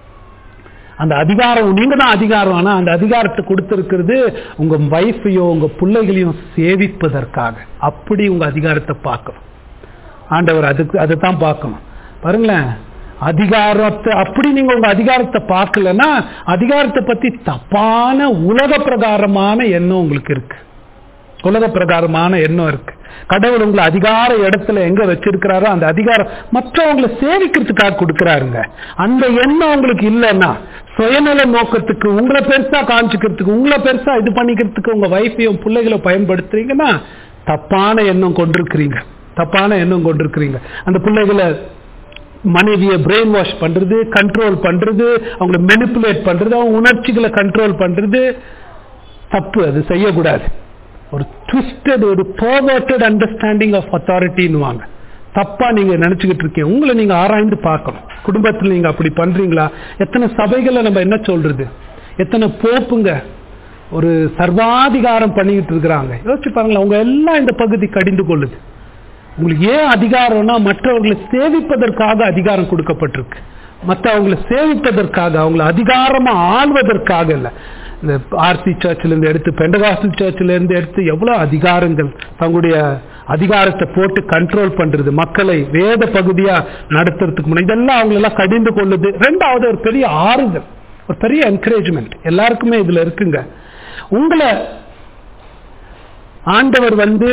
அந்த அதிகாரம் நீங்க தான் அதிகாரம் ஆனா அந்த அதிகாரத்தை கொடுத்திருக்கிறது உங்க வைஃபையோ உங்க பிள்ளைகளையும் சேவிப்பதற்காக அப்படி உங்க அதிகாரத்தை பார்க்கணும் ஆண்டவர் அதுக்கு அதை தான் பார்க்கணும் பாருங்களேன் அதிகாரத்தை அப்படி நீங்க உங்க அதிகாரத்தை பார்க்கலன்னா அதிகாரத்தை பத்தி தப்பான உலக பிரகாரமான எண்ணம் உங்களுக்கு இருக்கு உலக பிரகாரமான எண்ணம் இருக்கு கடவுள் உங்களை அதிகார இடத்துல எங்க வச்சிருக்கிறாரோ அந்த அதிகாரம் மற்றவங்களை சேவிக்கிறதுக்காக கொடுக்கிறாருங்க அந்த எண்ணம் உங்களுக்கு இல்லைன்னா சுயநல நோக்கத்துக்கு உங்களை பெருசா காமிச்சுக்கிறதுக்கு உங்களை பெருசா இது பண்ணிக்கிறதுக்கு உங்க வைஃபையும் பிள்ளைகளை பயன்படுத்துறீங்கன்னா தப்பான எண்ணம் கொண்டிருக்கிறீங்க தப்பான எண்ணம் கொண்டிருக்கிறீங்க அந்த பிள்ளைகளை மனைவியை பிரெயின் வாஷ் பண்றது கண்ட்ரோல் பண்றது அவங்கள மெனிப்புலேட் பண்றது அவங்க உணர்ச்சிகளை கண்ட்ரோல் பண்றது தப்பு அது செய்யக்கூடாது ஒரு ட்விஸ்டட் ஒரு பர்வர்டட் அண்டர்ஸ்டாண்டிங் ஆஃப் அத்தாரிட்டின்னு தப்பா நீங்க நினைச்சுக்கிட்டு இருக்கீங்க உங்களை நீங்க ஆராய்ந்து பார்க்கணும் குடும்பத்தில் நீங்க அப்படி பண்றீங்களா எத்தனை சபைகளை நம்ம என்ன சொல்றது எத்தனை போப்புங்க ஒரு சர்வாதிகாரம் பண்ணிக்கிட்டு இருக்கிறாங்க யோசிச்சு பாருங்களேன் அவங்க எல்லாம் இந்த பகுதி கடிந்து கொள்ளுது உங்களுக்கு ஏன் அதிகாரம்னா மற்றவர்களை சேவிப்பதற்காக அதிகாரம் கொடுக்கப்பட்டிருக்கு மற்றவங்களை சேவிப்பதற்காக அவங்களை அதிகாரமா ஆள்வதற்காக இல்ல இந்த ஆர்சி சர்ச்சில் இருந்து எடுத்து பெண்டகாஸ்டல் சர்ச்சில் இருந்து எடுத்து எவ்வளவு அதிகாரங்கள் தங்களுடைய அதிகாரத்தை போட்டு கண்ட்ரோல் பண்றது மக்களை வேத பகுதியா நடத்துறதுக்கு முன்னாடி இதெல்லாம் அவங்களெல்லாம் கடிந்து கொள்ளுது ரெண்டாவது ஒரு பெரிய ஆறுதல் ஒரு பெரிய என்கரேஜ்மெண்ட் எல்லாருக்குமே இதுல இருக்குங்க உங்களை ஆண்டவர் வந்து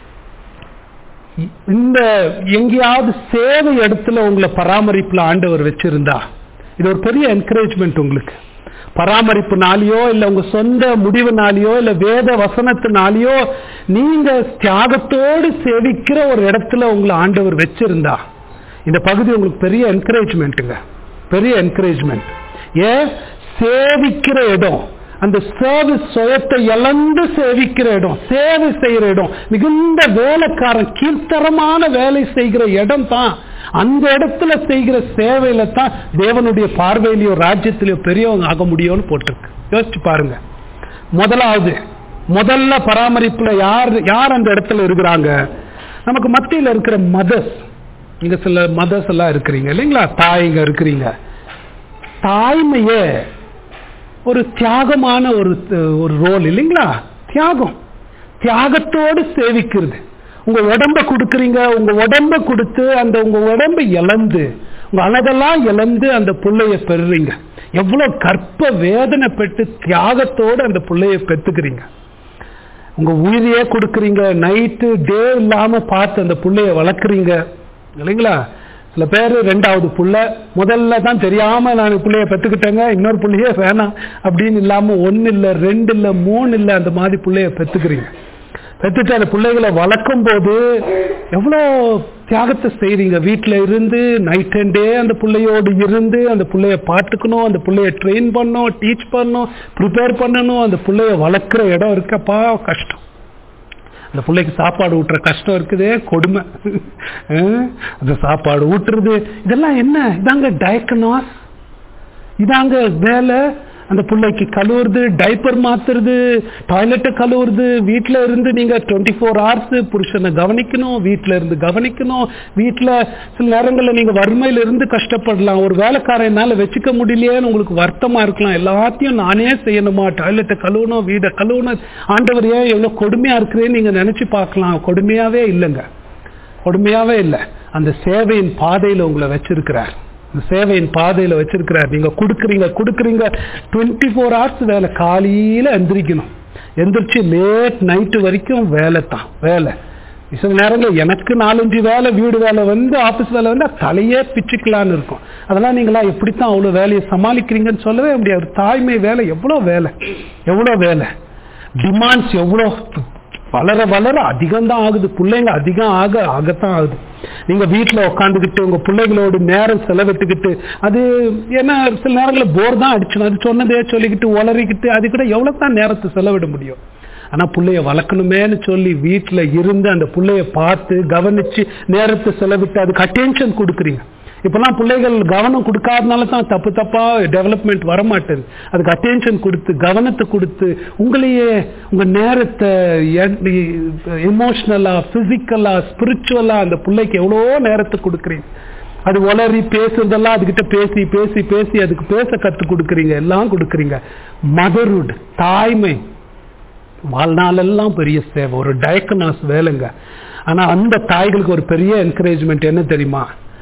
இந்த எங்கேயாவது சேவை இடத்துல உங்களை பராமரிப்புல ஆண்டவர் வச்சிருந்தா இது ஒரு பெரிய என்கரேஜ்மெண்ட் உங்களுக்கு பராமரிப்புனாலேயோ இல்ல உங்க சொந்த முடிவுனாலேயோ இல்ல வேத வசனத்தினாலேயோ நீங்க தியாகத்தோடு சேவிக்கிற ஒரு இடத்துல உங்களை ஆண்டவர் வச்சிருந்தா இந்த பகுதி உங்களுக்கு பெரிய என்கரேஜ்மெண்ட்டுங்க பெரிய என்கரேஜ்மெண்ட் ஏன் சேவிக்கிற இடம் அந்த சர்வீஸ் சுயத்தை இழந்து சேவிக்கிற இடம் சேவை செய்கிற இடம் மிகுந்த வேலைக்காரன் கீழ்த்தரமான வேலை செய்கிற இடம் தான் அந்த இடத்துல செய்கிற சேவையில தான் தேவனுடைய பார்வையிலையோ ராஜ்யத்திலேயோ பெரியவங்க ஆக முடியும்னு போட்டிருக்கு யோசிச்சு பாருங்க முதலாவது முதல்ல பராமரிப்புல யார் யார் அந்த இடத்துல இருக்கிறாங்க நமக்கு மத்தியில் இருக்கிற மதர்ஸ் இங்க சில மதர்ஸ் எல்லாம் இருக்கிறீங்க இல்லைங்களா தாய்ங்க இருக்கிறீங்க தாய்மையே ஒரு தியாகமான ஒரு ஒரு ரோல் இல்லைங்களா தியாகம் தியாகத்தோடு சேவிக்கிறது உங்க உடம்ப கொடுக்குறீங்க உங்க உடம்ப கொடுத்து அந்த உங்க உடம்ப இழந்து உங்க அழகெல்லாம் இழந்து அந்த பிள்ளைய பெறுறீங்க எவ்வளவு கற்ப வேதனை பெற்று தியாகத்தோடு அந்த பிள்ளைய பெத்துக்கிறீங்க உங்க உயிரையே கொடுக்குறீங்க நைட்டு டே இல்லாம பார்த்து அந்த பிள்ளைய வளர்க்குறீங்க இல்லைங்களா சில பேர் ரெண்டாவது புள்ள முதல்ல தான் தெரியாம நான் பிள்ளைய பெத்துக்கிட்டேங்க இன்னொரு பிள்ளையே வேணாம் அப்படின்னு இல்லாம ஒன்னு இல்ல ரெண்டு இல்ல மூணு இல்ல அந்த மாதிரி பிள்ளைய பெத்துக்கிறீங்க பெற்றுட்டு அந்த பிள்ளைகளை வளர்க்கும் போது எவ்வளோ தியாகத்தை செய்றீங்க வீட்டில் இருந்து நைட் அண்ட் டே அந்த பிள்ளையோடு இருந்து அந்த பிள்ளைய பார்த்துக்கணும் அந்த பிள்ளைய ட்ரெயின் பண்ணணும் டீச் பண்ணணும் ப்ரிப்பேர் பண்ணணும் அந்த பிள்ளைய வளர்க்குற இடம் இருக்கப்பா கஷ்டம் அந்த பிள்ளைக்கு சாப்பாடு ஊட்டுற கஷ்டம் இருக்குதே கொடுமை அந்த சாப்பாடு ஊட்டுறது இதெல்லாம் என்ன இதாங்க டயக்கனாஸ் இதாங்க வேலை அந்த பிள்ளைக்கு கழுவுறது டைப்பர் மாத்துறது டாய்லெட்டை கழுவுறது வீட்டில் இருந்து நீங்க டுவெண்ட்டி ஃபோர் ஹவர்ஸ் புருஷனை கவனிக்கணும் வீட்டில் இருந்து கவனிக்கணும் வீட்டில் சில நேரங்களில் நீங்க வறுமையில இருந்து கஷ்டப்படலாம் ஒரு வேலைக்காரன் என்னால் வச்சுக்க முடியலையேன்னு உங்களுக்கு வருத்தமா இருக்கலாம் எல்லாத்தையும் நானே செய்யணுமா டாய்லெட்டை கழுவணும் வீடை கழுவணும் ஆண்டவர் ஏன் எவ்வளோ கொடுமையா இருக்கிறேன்னு நீங்க நினைச்சு பார்க்கலாம் கொடுமையாவே இல்லைங்க கொடுமையாவே இல்லை அந்த சேவையின் பாதையில் உங்களை வச்சிருக்கிறார் சேவையின் பாதையில வச்சிருக்கிறார் நீங்க கொடுக்குறீங்க கொடுக்குறீங்க டுவெண்ட்டி ஃபோர் ஹவர்ஸ் வேலை காலையில எந்திரிக்கணும் எந்திரிச்சு லேட் நைட்டு வரைக்கும் வேலை தான் வேலை சில நேரங்கள் எனக்கு நாலஞ்சு வேலை வீடு வேலை வந்து ஆஃபீஸ் வேலை வந்து தலையே பிச்சுக்கலான்னு இருக்கும் அதெல்லாம் நீங்களா எப்படித்தான் அவ்வளோ வேலையை சமாளிக்கிறீங்கன்னு சொல்லவே முடியாது தாய்மை வேலை எவ்வளோ வேலை எவ்வளோ வேலை டிமாண்ட்ஸ் எவ்வளோ வளர வளர அதிகம் தான் ஆகுது பிள்ளைங்க அதிகம் ஆக ஆகத்தான் ஆகுது நீங்க வீட்டில் உட்காந்துக்கிட்டு உங்க பிள்ளைகளோட நேரம் செலவிட்டுக்கிட்டு அது ஏன்னா சில நேரங்களில் போர் தான் அடிச்சிடும் அது சொன்னதே சொல்லிக்கிட்டு உளறிக்கிட்டு அது கூட எவ்வளவு தான் நேரத்தை செலவிட முடியும் ஆனா பிள்ளைய வளர்க்கணுமேனு சொல்லி வீட்டில் இருந்து அந்த பிள்ளைய பார்த்து கவனிச்சு நேரத்தை செலவிட்டு அதுக்கு அட்டென்ஷன் கொடுக்குறீங்க இப்பெல்லாம் பிள்ளைகள் கவனம் கொடுக்காதனால தான் தப்பு தப்பா டெவலப்மெண்ட் வர மாட்டேங்குது அதுக்கு அட்டென்ஷன் கொடுத்து கவனத்தை கொடுத்து உங்களையே உங்க நேரத்தை எமோஷனலா பிசிக்கலா ஸ்பிரிச்சுவலா அந்த பிள்ளைக்கு எவ்வளோ நேரத்தை கொடுக்குறீங்க அது உளறி பேசுறதெல்லாம் அதுகிட்ட பேசி பேசி பேசி அதுக்கு பேச கத்து கொடுக்குறீங்க எல்லாம் கொடுக்குறீங்க மதர்வுட் தாய்மை வாழ்நாளெல்லாம் பெரிய சேவை ஒரு டயக்கனாஸ் வேலைங்க ஆனா அந்த தாய்களுக்கு ஒரு பெரிய என்கரேஜ்மெண்ட் என்ன தெரியுமா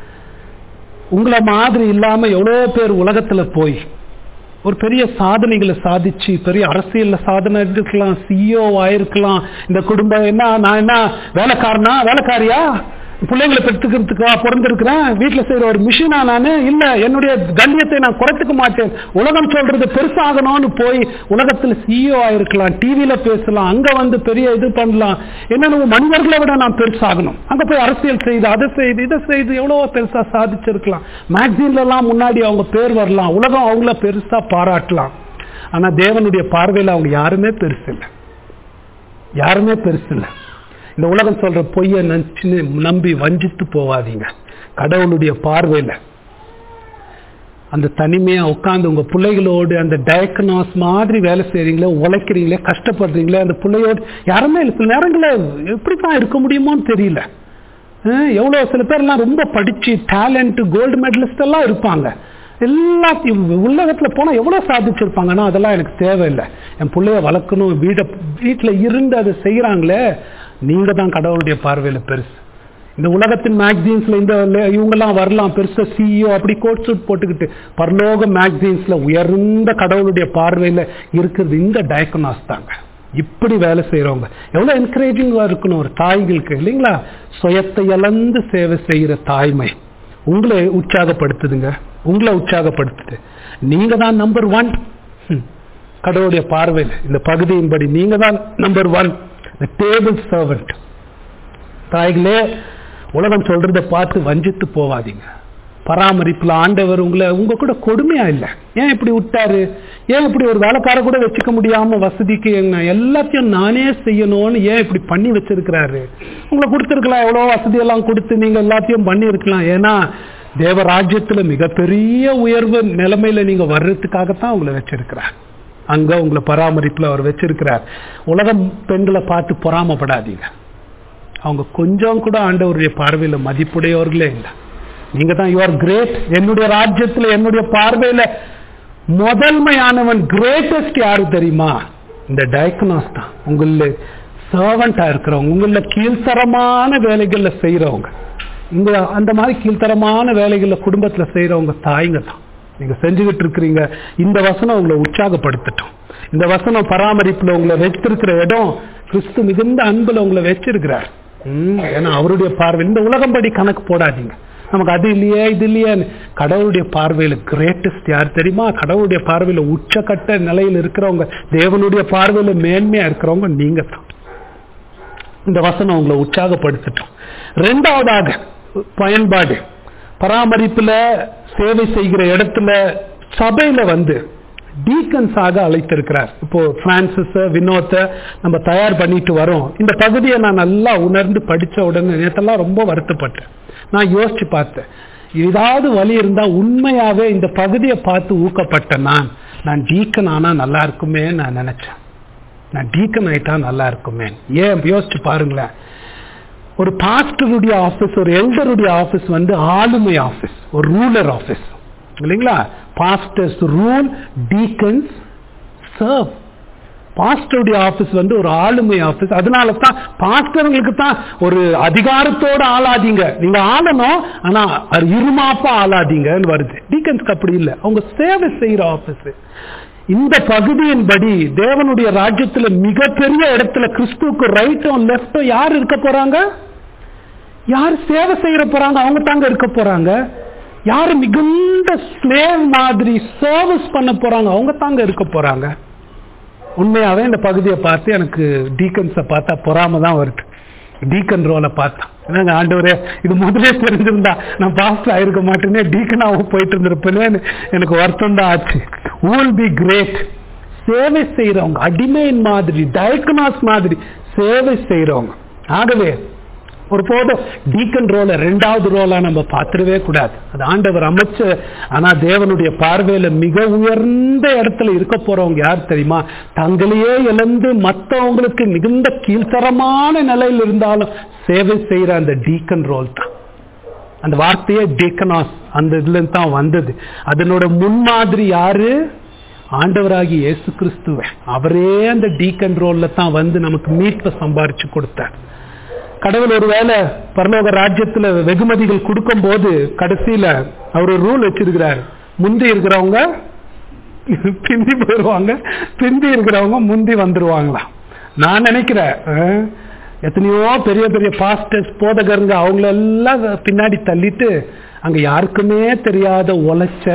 உங்களை மாதிரி இல்லாம எவ்வளோ பேர் உலகத்துல போய் ஒரு பெரிய சாதனைகளை சாதிச்சு பெரிய அரசியல்ல சாதனை இருக்கலாம் சிஇஓ ஆயிருக்கலாம் இந்த குடும்பம் என்ன நான் என்ன வேலைக்காரனா வேலைக்காரியா பிள்ளைங்களை பெற்றுக்கிறதுக்கா பிறந்திருக்கிறேன் வீட்டில் செய்யற ஒரு மிஷினா நான் இல்ல என்னுடைய கண்ணியத்தை நான் குறைத்துக்க மாட்டேன் உலகம் சொல்றது பெருசாகணும்னு போய் உலகத்துல சிஇஓ ஆயிருக்கலாம் டிவியில பேசலாம் அங்க வந்து பெரிய இது பண்ணலாம் என்னென்ன மனிதர்களை விட நான் பெருசாகணும் அங்க போய் அரசியல் செய்து அதை செய்து இதை செய்து எவ்வளவோ பெருசா சாதிச்சிருக்கலாம் மேக்சின்ல எல்லாம் முன்னாடி அவங்க பேர் வரலாம் உலகம் அவங்கள பெருசா பாராட்டலாம் ஆனா தேவனுடைய பார்வையில் அவங்க யாருமே பெருசு இல்லை யாருமே பெருசு இல்லை இந்த உலகம் சொல்ற பொய்ய நினைச்சுன்னு நம்பி வஞ்சித்து போவாதீங்க கடவுளுடைய பார்வையில அந்த தனிமையா உட்காந்து உங்க பிள்ளைகளோடு அந்த டயக்னாஸ் மாதிரி வேலை செய்றீங்களே உழைக்கிறீங்களே கஷ்டப்படுறீங்களே அந்த பிள்ளையோடு யாருமே இல்லை சில நேரங்களில் எப்படித்தான் இருக்க முடியுமோன்னு தெரியல எவ்வளோ சில பேர்லாம் ரொம்ப படிச்சு டேலண்ட் கோல்டு மெடலிஸ்ட் எல்லாம் இருப்பாங்க எல்லாத்தையும் உலகத்தில் போனால் எவ்வளோ சாதிச்சிருப்பாங்கன்னா அதெல்லாம் எனக்கு தேவையில்லை என் பிள்ளைய வளர்க்கணும் வீடை வீட்டில் இருந்து அதை செய்கிறாங்களே நீங்க தான் கடவுளுடைய பார்வையில் பெருசு இந்த உலகத்தின் மேக்சின்ஸ்ல இந்த இவங்கெல்லாம் வரலாம் பெருசா சிஇஓ அப்படி கோட் சூட் போட்டுக்கிட்டு பரலோக மேக்சின்ஸ்ல உயர்ந்த கடவுளுடைய பார்வையில இருக்கிறது இந்த டயக்கனாஸ் தாங்க இப்படி வேலை செய்யறவங்க எவ்வளவு என்கரேஜிங்கா இருக்கணும் ஒரு தாய்களுக்கு இல்லைங்களா சுயத்தை இழந்து சேவை செய்யற தாய்மை உங்களை உற்சாகப்படுத்துதுங்க உங்களை உற்சாகப்படுத்துது நீங்க தான் நம்பர் ஒன் கடவுளுடைய பார்வையில் இந்த பகுதியின்படி நீங்க தான் நம்பர் ஒன் டேபிள் சர்வெண்ட் தாய்களே உலகம் சொல்றத பார்த்து வஞ்சித்து போவாதீங்க பராமரிப்புல ஆண்டவர் உங்களை உங்க கூட கொடுமையா இல்லை ஏன் இப்படி விட்டாரு ஏன் இப்படி ஒரு வேலைக்கார கூட வச்சுக்க முடியாம வசதிக்கு என்ன எல்லாத்தையும் நானே செய்யணும்னு ஏன் இப்படி பண்ணி வச்சிருக்கிறாரு உங்களை கொடுத்துருக்கலாம் எவ்வளோ வசதியெல்லாம் கொடுத்து நீங்க எல்லாத்தையும் பண்ணி இருக்கலாம் ஏன்னா தேவராஜ்யத்துல மிகப்பெரிய உயர்வு நிலைமையில நீங்க வர்றதுக்காகத்தான் உங்களை வச்சிருக்கிறார் அங்க உங்களை பராமரிப்புல அவர் வச்சிருக்கிறார் உலகம் பெண்களை பார்த்து பொறாமப்படாதீங்க அவங்க கொஞ்சம் கூட ஆண்டவருடைய பார்வையில மதிப்புடையவர்களே இல்லை நீங்க தான் யுவர் கிரேட் என்னுடைய ராஜ்யத்துல என்னுடைய பார்வையில முதன்மையானவன் கிரேட்டஸ்ட் யாரு தெரியுமா இந்த டயக்னாஸ் தான் உங்கள சர்வெண்டா இருக்கிறவங்க உங்கள கீழ்த்தரமான வேலைகள்ல செய்யறவங்க இங்க அந்த மாதிரி கீழ்த்தரமான வேலைகள்ல குடும்பத்துல செய்யறவங்க தாய்ங்க தான் நீங்க செஞ்சுக்கிட்டு இருக்கிறீங்க இந்த வசனம் உங்களை உற்சாகப்படுத்தட்டும் இந்த வசனம் பராமரிப்புல உங்களை வச்சிருக்கிற இடம் கிறிஸ்து மிகுந்த அன்புல உங்களை வச்சிருக்கிறார் ம், ஏன்னா அவருடைய பார்வை இந்த உலகம்படி கணக்கு போடாதீங்க நமக்கு அது இல்லையே இது இல்லையே கடவுளுடைய பார்வையில கிரேட்டஸ்ட் யார் தெரியுமா கடவுளுடைய பார்வையில உச்சக்கட்ட நிலையில் இருக்கிறவங்க தேவனுடைய பார்வையில மேன்மையா இருக்கிறவங்க நீங்க தான் இந்த வசனம் உங்களை உற்சாகப்படுத்தட்டும் ரெண்டாவதாக பயன்பாடு பராமரிப்புல சேவை செய்கிற இடத்துல சபையில வந்து டீக்கன்ஸாக அழைத்திருக்கிறார் இப்போ பிரான்சிஸ வினோத்தை நம்ம தயார் பண்ணிட்டு வரோம் இந்த பகுதியை நான் நல்லா உணர்ந்து படிச்ச உடனே நேத்தெல்லாம் ரொம்ப வருத்தப்பட்டேன் நான் யோசிச்சு பார்த்தேன் ஏதாவது வழி இருந்தா உண்மையாவே இந்த பகுதியை பார்த்து ஊக்கப்பட்ட நான் நான் டீக்கன் ஆனா நல்லா இருக்குமே நான் நினைச்சேன் நான் டீக்கன் ஆயிட்டா நல்லா இருக்குமே ஏன் யோசிச்சு பாருங்களேன் ஒரு பாஸ்டருடைய ஆபீஸ் ஒரு எல்டருடைய ஆபீஸ் வந்து ஆளுமை ஆபீஸ் ஒரு ரூலர் ஆபீஸ் இல்லைங்களா பாஸ்டர்ஸ் ரூல் டீக்கன்ஸ் சர்வ் பாஸ்டருடைய ஆபீஸ் வந்து ஒரு ஆளுமை ஆபீஸ் அதனால தான் பாஸ்டர்களுக்கு தான் ஒரு அதிகாரத்தோட ஆளாதீங்க நீங்க ஆளணும் ஆனா அது இருமாப்பா ஆளாதீங்கன்னு வருது டீக்கன்ஸ்க்கு அப்படி இல்லை அவங்க சேவை செய்யற ஆபீஸ் இந்த பகுதியின்படி தேவனுடைய ராஜ்யத்துல மிகப்பெரிய இடத்துல கிறிஸ்துவுக்கு ரைட்டும் லெப்டும் யார் இருக்க போறாங்க யார் சேவை செய்யற போறாங்க அவங்க தாங்க இருக்க போறாங்க யாரு மிகுந்த ஸ்லேவ் மாதிரி சர்வீஸ் பண்ண போறாங்க அவங்க தாங்க இருக்க போறாங்க உண்மையாவே இந்த பகுதியை பார்த்து எனக்கு டீக்கன்ஸை பார்த்தா பொறாம தான் வருது டீக்கன் ரோலை பார்த்தா என்னங்க ஆண்டவரே இது முதலே தெரிஞ்சிருந்தா நான் பாஸ்ட் ஆயிருக்க மாட்டேனே டீக்கனாவும் போயிட்டு இருந்திருப்பேனேன்னு எனக்கு வருத்தம் தான் ஆச்சு ஊல் பி கிரேட் சேவை செய்யறவங்க அடிமையின் மாதிரி டயக்னாஸ் மாதிரி சேவை செய்யறவங்க ஆகவே ஒரு போதும் டீக்கன் ரோல ரெண்டாவது ரோலா நம்ம பார்த்துடவே கூடாது அது ஆண்டவர் அமைச்ச ஆனா தேவனுடைய பார்வையில மிக உயர்ந்த இடத்துல இருக்க போறவங்க யார் தெரியுமா தங்களையே இழந்து மற்றவங்களுக்கு மிகுந்த கீழ்த்தரமான நிலையில் இருந்தாலும் சேவை செய்யற அந்த டீக்கன் ரோல் தான் அந்த வார்த்தையே டீக்கனாஸ் அந்த இதுல இருந்து தான் வந்தது அதனோட முன்மாதிரி யாரு ஆண்டவராகி இயேசு கிறிஸ்துவ அவரே அந்த டீக்கன் ரோல்ல தான் வந்து நமக்கு மீட்பை சம்பாரிச்சு கொடுத்தார் கடவுள் ஒருவேளை பரலோக ராஜ்யத்துல வெகுமதிகள் கொடுக்கும் போது கடைசியில அவர் ஒரு ரூல் வச்சிருக்கிறார் முந்தி இருக்கிறவங்க பிந்தி போயிடுவாங்க பிந்தி இருக்கிறவங்க முந்தி வந்துருவாங்களாம் நான் நினைக்கிறேன் அஹ், எத்தனையோ பெரிய பெரிய பாஸ்டர்ஸ் போதகருங்க அவங்கள எல்லாம் பின்னாடி தள்ளிட்டு அங்க யாருக்குமே தெரியாத உழைச்ச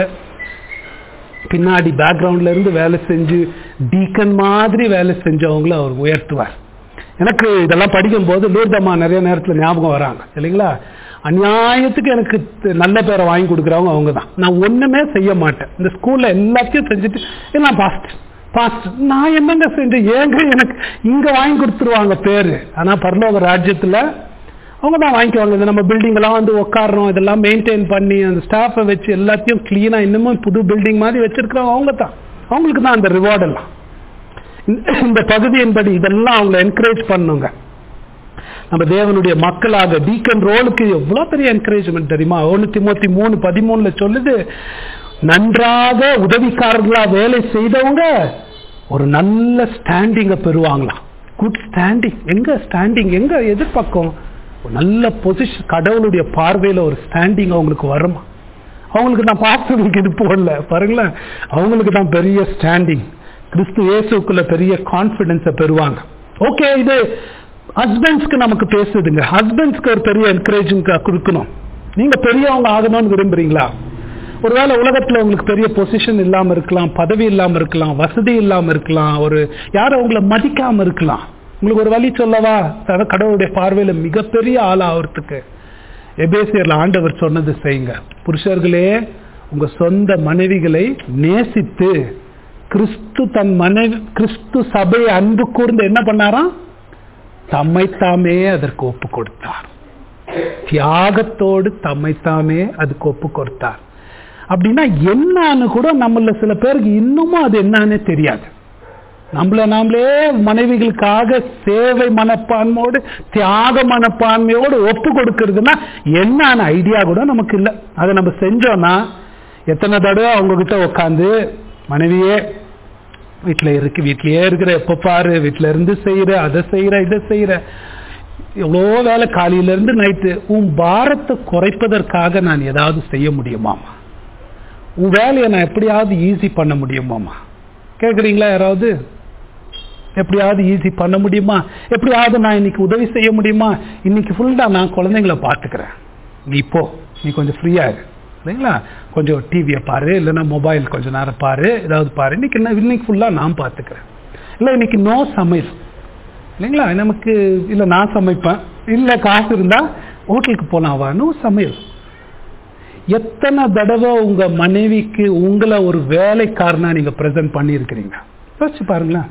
பின்னாடி பேக்ரவுண்ட்ல இருந்து வேலை செஞ்சு டீக்கன் மாதிரி வேலை செஞ்சவங்கள அவர் உயர்த்துவார் எனக்கு இதெல்லாம் படிக்கும் போது லூர்தம்மா நிறைய நேரத்தில் ஞாபகம் வராங்க இல்லைங்களா அநியாயத்துக்கு எனக்கு த- நல்ல பேரை வாங்கி கொடுக்குறவங்க அவங்க தான் நான் ஒண்ணுமே செய்ய மாட்டேன் இந்த ஸ்கூல்ல எல்லாத்தையும் செஞ்சுட்டு எல்லாம் பாஸ்ட் பாஸ்ட் நான் என்னங்க செஞ்சேன் ஏங்க எனக்கு இங்க வாங்கி கொடுத்துருவாங்க பேரு ஆனா பரலோக ராஜ்யத்துல அவங்க தான் வாங்கிக்குவாங்க இந்த நம்ம பில்டிங் எல்லாம் வந்து உட்காடுறோம் இதெல்லாம் மெயின்டைன் பண்ணி அந்த ஸ்டாஃபை வச்சு எல்லாத்தையும் கிளீனா இன்னமும் புது பில்டிங் மாதிரி வச்சிருக்கிறவங்க அவங்க தான் அவங்களுக்கு தான் அந்த ரிவார்ட் எல்லாம் இந்த- இந்த பகுதியின்படி இதெல்லாம் அவங்களை என்கரேஜ் பண்ணுங்க நம்ம தேவனுடைய மக்களாக டீக்கன் ரோலுக்கு எவ்வளவு பெரிய என்கரேஜ்மெண்ட் தெரியுமா ஒன்னு திமுத்தி மூணு பதிமூணுல சொல்லுது நன்றாக உதவிக்காரர்களா வேலை செய்தவங்க ஒரு நல்ல ஸ்டாண்டிங்க பெறுவாங்களாம் குட் ஸ்டாண்டிங் எங்க ஸ்டாண்டிங் எங்க எதிர்பக்கம் ஒரு நல்ல பொசிஷன் கடவுளுடைய பார்வையில ஒரு ஸ்டாண்டிங் அவங்களுக்கு வருமா அவங்களுக்கு தான் பாஸ்டர்களுக்கு இது போடல பாருங்களேன் அவங்களுக்கு தான் பெரிய ஸ்டாண்டிங் கிறிஸ்து இயேசுக்குள்ள பெரிய கான்பிடன்ஸை பெறுவாங்க ஓகே இது ஹஸ்பண்ட்ஸ்க்கு நமக்கு பேசுதுங்க ஹஸ்பண்ட்ஸ்க்கு ஒரு பெரிய என்கரேஜிங் கொடுக்கணும் நீங்க பெரியவங்க ஆகணும்னு விரும்புறீங்களா ஒருவேளை உலகத்துல உங்களுக்கு பெரிய பொசிஷன் இல்லாம இருக்கலாம் பதவி இல்லாம இருக்கலாம் வசதி இல்லாம இருக்கலாம் ஒரு யாரும் உங்களை மதிக்காம இருக்கலாம் உங்களுக்கு ஒரு வழி சொல்லவா அதாவது கடவுளுடைய பார்வையில மிகப்பெரிய ஆள் ஆகிறதுக்கு எபேசியர்ல ஆண்டவர் சொன்னது செய்யுங்க புருஷர்களே உங்க சொந்த மனைவிகளை நேசித்து கிறிஸ்து தன் மனைவி கிறிஸ்து சபையை அன்பு கூர்ந்து என்ன பண்ணாராம் தம்மைத்தாமே அதற்கு ஒப்பு கொடுத்தார் தியாகத்தோடு தம்மைத்தாமே அதுக்கு ஒப்பு கொடுத்தார் அப்படின்னா என்னன்னு கூட நம்மள சில பேருக்கு இன்னமும் அது என்னன்னே தெரியாது நம்மள நாமளே மனைவிகளுக்காக சேவை மனப்பான்மையோடு தியாக மனப்பான்மையோடு ஒப்பு கொடுக்கறதுன்னா என்னன்னு ஐடியா கூட நமக்கு இல்லை அதை நம்ம செஞ்சோம்னா எத்தனை தடவை அவங்க கிட்ட உட்காந்து மனைவியே வீட்டில் இருக்கு வீட்லயே இருக்கிற எப்ப பாரு வீட்டில இருந்து செய்யற அதை செய்யற இதை செய்யற எவ்வளோ வேலை காலையில இருந்து நைட்டு உன் பாரத்தை குறைப்பதற்காக நான் ஏதாவது செய்ய முடியுமாமா உன் வேலையை நான் எப்படியாவது ஈஸி பண்ண முடியுமாமா கேட்குறீங்களா யாராவது எப்படியாவது ஈஸி பண்ண முடியுமா எப்படியாவது நான் இன்னைக்கு உதவி செய்ய முடியுமா இன்னைக்கு ஃபுல்லா நான் குழந்தைங்கள பார்த்துக்கிறேன் நீ போ நீ கொஞ்சம் ஃப்ரீயா இரு இல்லைங்களா கொஞ்சம் டிவியை பாரு இல்லைன்னா மொபைல் கொஞ்சம் நேரம் பாரு ஏதாவது பாரு இன்னைக்கு என்ன இன்னைக்கு ஃபுல்லா நான் பார்த்துக்கிறேன் இல்லை இன்னைக்கு நோ சமையல் இல்லைங்களா நமக்கு இல்லை நான் சமைப்பேன் இல்லை காசு இருந்தா ஹோட்டலுக்கு போலாம் வா நோ சமையல் எத்தனை தடவை உங்க மனைவிக்கு உங்களை ஒரு வேலைக்காரனா நீங்க பிரசன்ட் பண்ணியிருக்கிறீங்க யோசிச்சு பாருங்களேன்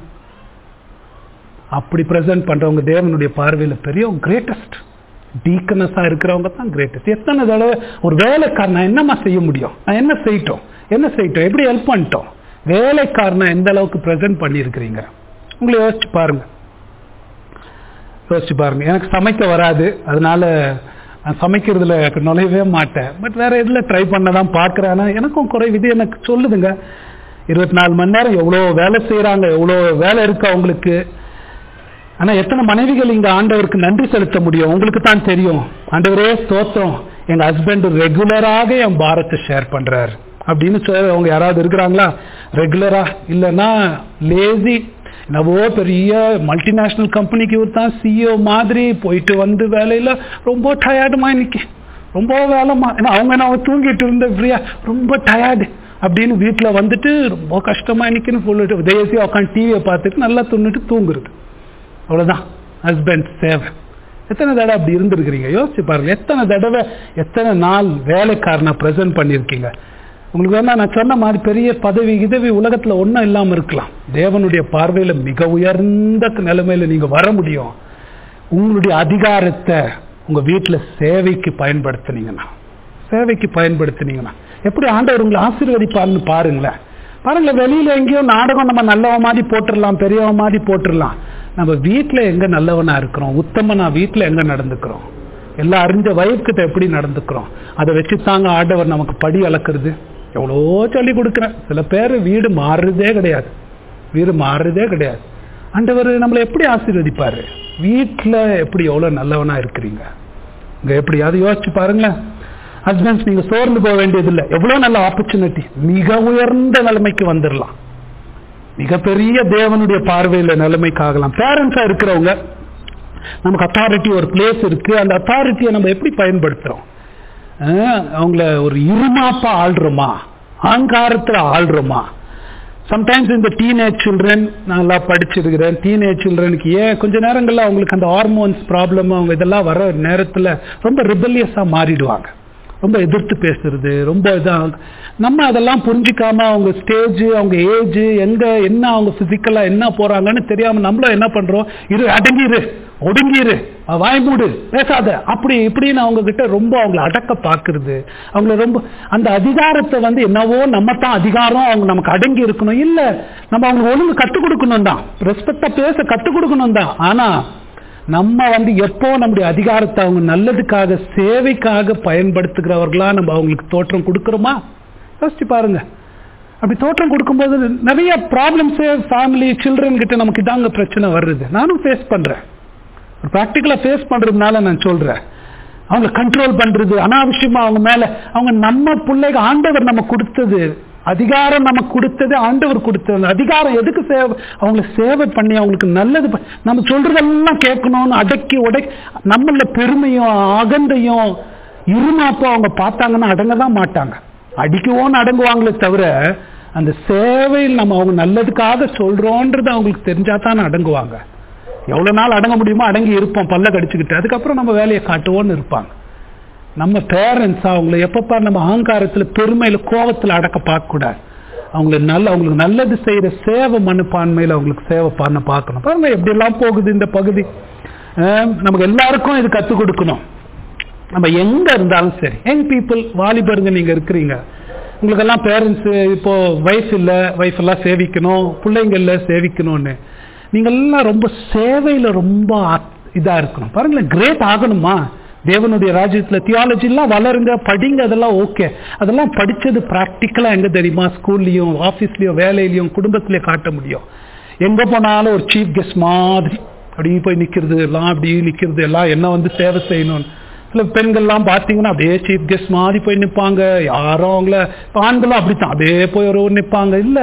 அப்படி பிரசன்ட் பண்றவங்க தேவனுடைய பார்வையில பெரிய கிரேட்டஸ்ட் டீக்கனஸா இருக்கிறவங்க தான் கிரேட்டஸ்ட் எத்தனை தடவை ஒரு வேலைக்காரனா என்னம்மா செய்ய முடியும் நான் என்ன செய்யட்டும் என்ன செய்யட்டும் எப்படி ஹெல்ப் பண்ணிட்டோம் வேலைக்காரனா எந்த அளவுக்கு பிரசன்ட் பண்ணியிருக்கிறீங்க உங்களை யோசிச்சு பாருங்க யோசிச்சு பாருங்க எனக்கு சமைக்க வராது அதனால நான் சமைக்கிறதுல நுழையவே மாட்டேன் பட் வேற எதுல ட்ரை பண்ண தான் பார்க்குறேன் ஆனால் எனக்கும் குறைவு இது எனக்கு சொல்லுதுங்க இருபத்தி நாலு மணி நேரம் எவ்வளோ வேலை செய்கிறாங்க எவ்வளோ வேலை இருக்கு அவங்களுக்கு ஆனால் எத்தனை மனைவிகள் இங்கே ஆண்டவருக்கு நன்றி செலுத்த முடியும் உங்களுக்கு தான் தெரியும் ஆண்டவரே ஸ்தோத்திரம் எங்கள் ஹஸ்பண்ட் ரெகுலராக என் பாரத்தை ஷேர் பண்ணுறாரு அப்படின்னு சொல்லி அவங்க யாராவது இருக்கிறாங்களா ரெகுலரா இல்லைன்னா லேசி என்னவோ பெரிய மல்டிநேஷ்னல் கம்பெனிக்கு இவர் தான் சிஇஓ மாதிரி போயிட்டு வந்து வேலையில் ரொம்ப டயர்டுமா இன்னைக்கு ரொம்ப வேலைமா ஏன்னா அவங்க நான் தூங்கிட்டு இருந்த ஃப்ரீயா ரொம்ப டயர்டு அப்படின்னு வீட்டில் வந்துட்டு ரொம்ப கஷ்டமா இன்னைக்குன்னு சொல்லிட்டு தேசிய உட்காந்து டிவியை பார்த்துட்டு நல்லா துண்ணிட்டு தூங்குறது அவ்வளோதான் ஹஸ்பண்ட் சேவை எத்தனை தடவை அப்படி இருந்திருக்கிறீங்க யோசிச்சு பாருங்க எத்தனை தடவை எத்தனை நாள் வேலைக்காரனை ப்ரெசென்ட் பண்ணியிருக்கீங்க உங்களுக்கு வேணா நான் சொன்ன மாதிரி பெரிய பதவி கிதவி உலகத்துல ஒன்றும் இல்லாம இருக்கலாம் தேவனுடைய பார்வையில மிக உயர்ந்த நிலைமையில நீங்க வர முடியும் உங்களுடைய அதிகாரத்தை உங்க வீட்டுல சேவைக்கு பயன்படுத்தினீங்கன்னா சேவைக்கு பயன்படுத்தினீங்கன்னா எப்படி ஆண்டவர் உங்களை ஆசீர்வதிப்பாருன்னு பாருங்களேன் பாருங்களேன் வெளியில எங்கேயோ நாடகம் நம்ம நல்லவன் மாதிரி போட்டுடலாம் பெரியவன் மாதிரி போட்டுடலாம் நம்ம வீட்டுல எங்க நல்லவனா இருக்கிறோம் உத்தமனா வீட்டுல எங்க நடந்துக்கிறோம் எல்லாம் அறிஞ்ச வயசுக்கிட்ட எப்படி நடந்துக்கிறோம் அதை வச்சு தாங்க ஆண்டவர் நமக்கு படி அளக்குறது எவ்வளோ சொல்லி கொடுக்குறேன் சில பேர் வீடு மாறுறதே கிடையாது வீடு மாறுறதே கிடையாது ஆண்டவர் நம்மளை எப்படி ஆசீர்வதிப்பாரு வீட்டில் எப்படி எவ்வளோ நல்லவனா இருக்கிறீங்க இங்க எப்படியாவது யோசிச்சு பாருங்களேன் ஹஸ்பண்ட்ஸ் நீங்க சோர்ந்து போக வேண்டியதில்லை எவ்வளோ நல்ல ஆப்பர்ச்சுனிட்டி மிக உயர்ந்த நிலைமைக்கு வந்துடலாம் மிகப்பெரிய தேவனுடைய பார்வையில நிலைமைக்கு ஆகலாம் பேரண்ட்ஸா இருக்கிறவங்க நமக்கு அத்தாரிட்டி ஒரு பிளேஸ் இருக்கு அந்த அத்தாரிட்டியை நம்ம எப்படி பயன்படுத்துறோம் அவங்கள ஒரு இருமாப்பா ஆள்றோமா அகங்காரத்தில் ஆள்றோமா சம்டைம்ஸ் இந்த டீனேஜ் சில்ட்ரன் நல்லா படிச்சிருக்கிறேன் டீனேஜ் சில்ட்ரனுக்கு ஏன் கொஞ்ச நேரங்களில் அவங்களுக்கு அந்த ஹார்மோன்ஸ் ப்ராப்ளம் அவங்க இதெல்லாம் வர நேரத்தில் ரொம்ப ரிபல்லியஸாக மாறிடுவாங்க ரொம்ப எதிர்த்து பேசுறது ரொம்ப இதாக நம்ம அதெல்லாம் புரிஞ்சிக்காம அவங்க ஸ்டேஜ் அவங்க ஏஜ் எங்க என்ன அவங்க பிசிக்கலா என்ன போறாங்கன்னு தெரியாம நம்மளும் என்ன பண்றோம் இரு அடங்கிரு ஒடுங்கிரு வாய் மூடு பேசாத அப்படி இப்படின்னு அவங்க கிட்ட ரொம்ப அவங்கள அடக்க பாக்குறது அவங்கள ரொம்ப அந்த அதிகாரத்தை வந்து என்னவோ நம்ம தான் அதிகாரம் அவங்க நமக்கு அடங்கி இருக்கணும் இல்ல நம்ம அவங்க ஒழுங்கு கத்துக் கொடுக்கணும் தான் ரெஸ்பெக்டா பேச கத்துக் கொடுக்கணும் தான் ஆனா நம்ம வந்து எப்போ நம்முடைய அதிகாரத்தை அவங்க நல்லதுக்காக சேவைக்காக பயன்படுத்துகிறவர்களா நம்ம அவங்களுக்கு தோற்றம் கொடுக்கிறோமா யோசிச்சு பாருங்க அப்படி தோற்றம் கொடுக்கும்போது நிறைய ப்ராப்ளம்ஸே ஃபேமிலி சில்ட்ரன் கிட்ட நமக்கு இதாங்க பிரச்சனை வருது நானும் ஃபேஸ் பண்றேன் ப்ராக்டிக்கலா ஃபேஸ் பண்றதுனால நான் சொல்றேன் அவங்க கண்ட்ரோல் பண்றது அனாவசியமா அவங்க மேல அவங்க நம்ம பிள்ளைங்க ஆண்டவர் நம்ம கொடுத்தது அதிகாரம் நமக்கு கொடுத்தது ஆண்டவர் கொடுத்தது அந்த அதிகாரம் எதுக்கு சேவை அவங்கள சேவை பண்ணி அவங்களுக்கு நல்லது நம்ம சொல்றதெல்லாம் கேட்கணும்னு அடக்கி உடை நம்மள பெருமையும் அகந்தையும் இருமாப்போ அவங்க பார்த்தாங்கன்னா அடங்க தான் மாட்டாங்க அடிக்குவோன்னு அடங்குவாங்களே தவிர அந்த சேவையில் நம்ம அவங்க நல்லதுக்காக சொல்றோன்றது அவங்களுக்கு தெரிஞ்சா தான் அடங்குவாங்க எவ்வளவு நாள் அடங்க முடியுமோ அடங்கி இருப்போம் பல்ல கடிச்சுக்கிட்டு அதுக்கப்புறம் நம்ம வேலையை காட்டுவோன்னு இருப்பாங்க நம்ம பேரண்ட்ஸ் அவங்கள எப்பப்பா நம்ம அகங்காரத்துல பெருமையில கோபத்துல அடக்க பார்க்க கூடாது அவங்களுக்கு நல்ல அவங்களுக்கு நல்லது செய்யற சேவை மனப்பான்மையில அவங்களுக்கு சேவை பண்ண பார்க்கணும் பாருங்க எப்படி எல்லாம் போகுது இந்த பகுதி அஹ் நமக்கு எல்லாருக்கும் இது கத்துக் கொடுக்கணும் நம்ம எங்க இருந்தாலும் சரி யங் பீப்புள் வாலிபருங்க நீங்க இருக்கிறீங்க உங்களுக்கெல்லாம் பேரண்ட்ஸ் இப்போ வைஃப் இல்ல வைஃப் எல்லாம் சேவிக்கணும் பிள்ளைங்க இல்ல சேவிக்கணும்னு நீங்க எல்லாம் ரொம்ப சேவையில ரொம்ப ஆ- இதா இருக்கணும் பாருங்களேன் கிரேட் ஆகணுமா தேவனுடைய ராஜ்யத்துல தியாலஜி எல்லாம் வளருங்க படிங்க அதெல்லாம் ஓகே அதெல்லாம் படிச்சது பிராக்டிக்கலா எங்க தெரியுமா ஸ்கூல்லயும் ஆபீஸ்லயும் வேலையிலயும் குடும்பத்திலயும் காட்ட முடியும் எங்க போனாலும் ஒரு சீஃப் கெஸ்ட் மாதிரி அப்படியே போய் நிக்கிறது எல்லாம் அப்படியே நிக்கிறது எல்லாம் என்ன வந்து சேவை செய்யணும்னு சில பெண்கள்லாம் பார்த்தீங்கன்னா அப்படியே சீஃப் கெஸ்ட் மாதிரி போய் நிற்பாங்க யாரும் அவங்கள இப்ப ஆண்களும் அப்படித்தான் அப்படியே போய் ஒரு நிற்பாங்க இல்ல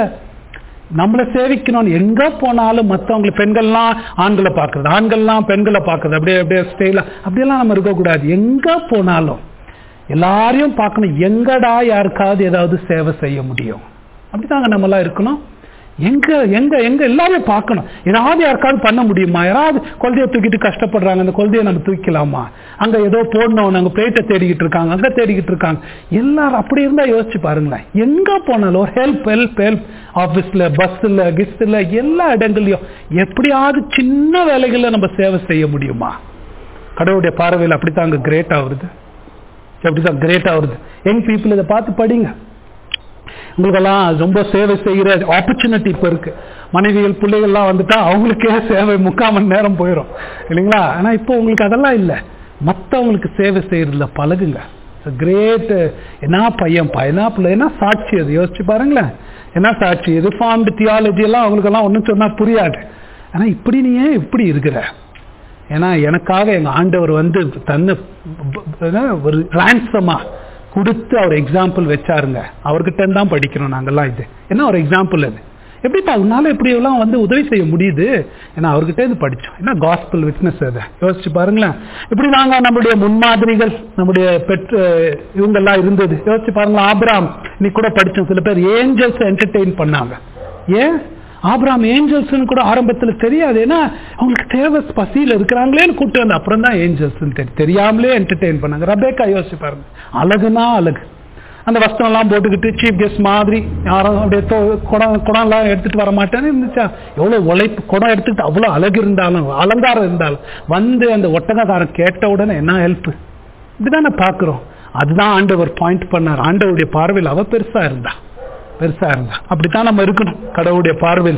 நம்மளை சேவிக்கணும் எங்க போனாலும் மற்றவங்களை பெண்கள்லாம் ஆண்களை பார்க்கறது ஆண்கள்லாம் பெண்களை பார்க்கறது அப்படியே அப்படியே ஸ்டைலா அப்படியெல்லாம் நம்ம இருக்கக்கூடாது எங்க போனாலும் எல்லாரையும் பார்க்கணும் எங்கடா யாருக்காவது ஏதாவது சேவை செய்ய முடியும் அப்படிதாங்க நம்மலாம் இருக்கணும் எங்க எங்க எங்க எல்லாரையும் பார்க்கணும் ஏதாவது யாருக்காவது பண்ண முடியுமா யாராவது குழந்தைய தூக்கிட்டு கஷ்டப்படுறாங்க அந்த குழந்தைய நம்ம தூக்கிக்கலாமா அங்க ஏதோ போடணும் அங்க பிளேட்டை தேடிக்கிட்டு இருக்காங்க அங்க தேடிக்கிட்டு இருக்காங்க எல்லாரும் அப்படி இருந்தா யோசிச்சு பாருங்களேன் எங்க போனாலும் ஒரு ஹெல்ப் ஹெல்ப் ஹெல்ப் ஆபீஸ்ல பஸ்ல கிஸ்ல எல்லா இடங்கள்லயும் எப்படியாவது சின்ன வேலைகள்ல நம்ம சேவை செய்ய முடியுமா கடவுளுடைய பார்வையில் அப்படித்தாங்க கிரேட் ஆகுறது அப்படிதான் கிரேட் ஆகுறது யங் பீப்புள் இதை பார்த்து படிங்க உங்களுக்கெல்லாம் ரொம்ப சேவை செய்கிற ஆப்பர்ச்சுனிட்டி இப்போ இருக்கு மனைவிகள் பிள்ளைகள்லாம் வந்துட்டா அவங்களுக்கே சேவை முக்கால் மணி நேரம் போயிடும் இல்லைங்களா ஆனா இப்போ உங்களுக்கு அதெல்லாம் இல்லை மற்றவங்களுக்கு சேவை செய்யறதுல பழகுங்க கிரேட் என்ன பையன் என்ன பிள்ளை என்ன சாட்சி அது யோசிச்சு பாருங்களேன் என்ன சாட்சி ரிஃபார்ம்டு தியாலஜி எல்லாம் அவங்களுக்கெல்லாம் ஒன்றும் சொன்னா புரியாது ஆனா இப்படி நீ ஏன் இப்படி இருக்கிற ஏன்னா எனக்காக எங்க ஆண்டவர் வந்து தன்னை ப- ப- என்ன, ஒரு ரான்சமா கொடுத்து அவர் எக்ஸாம்பிள் வச்சாருங்க அவர்கிட்ட தான் படிக்கிறோம் நாங்கெல்லாம் இது என்ன ஒரு எக்ஸாம்பிள் அது எப்படி அவனால எப்படி எல்லாம் வந்து உதவி செய்ய முடியுது ஏன்னா அவர்கிட்ட இருந்து படிச்சோம் என்ன காஸ்பிள் விட்னஸ் அது யோசிச்சு பாருங்களேன் இப்படி நாங்க நம்முடைய முன்மாதிரிகள் நம்முடைய பெற்று இவங்கெல்லாம் இருந்தது யோசிச்சு பாருங்களேன் ஆபிராம் நீ கூட படிச்சோம் சில பேர் ஏஞ்சல்ஸ் என்டர்டெயின் பண்ணாங்க ஏன் ஆபிராம் ஏஞ்சல்ஸ்னு கூட ஆரம்பத்துல தெரியாது ஏன்னா அவங்களுக்கு தேவை பசியில இருக்கிறாங்களேன்னு கூட்டு வந்து அப்புறம் தான் ஏஞ்சல்ஸ் தெரியாமலே என்டர்டெயின் பண்ணாங்க ரபேக்கா யோசிச்சு பாருங்க அழகுனா அழகு அந்த வஸ்திரம் எல்லாம் போட்டுக்கிட்டு சீஃப் கெஸ்ட் மாதிரி யாரும் அப்படியே தோ- குடம் குடம் எல்லாம் எடுத்துட்டு வர மாட்டேன்னு இருந்துச்சா எவ்வளவு உழைப்பு குடம் எடுத்துட்டு அவ்வளவு அழகு இருந்தாலும் அலங்காரம் இருந்தாலும் வந்து அந்த ஒட்டகக்காரன் கேட்ட உடனே என்ன ஹெல்ப் இதுதானே பாக்குறோம் அதுதான் ஆண்டவர் பாயிண்ட் பண்ணார் ஆண்டவருடைய பார்வையில் அவ பெருசா இருந்தா பெருசா இருந்தா அப்படித்தான் நம்ம இருக்கணும் கடவுளுடைய பார்வையில்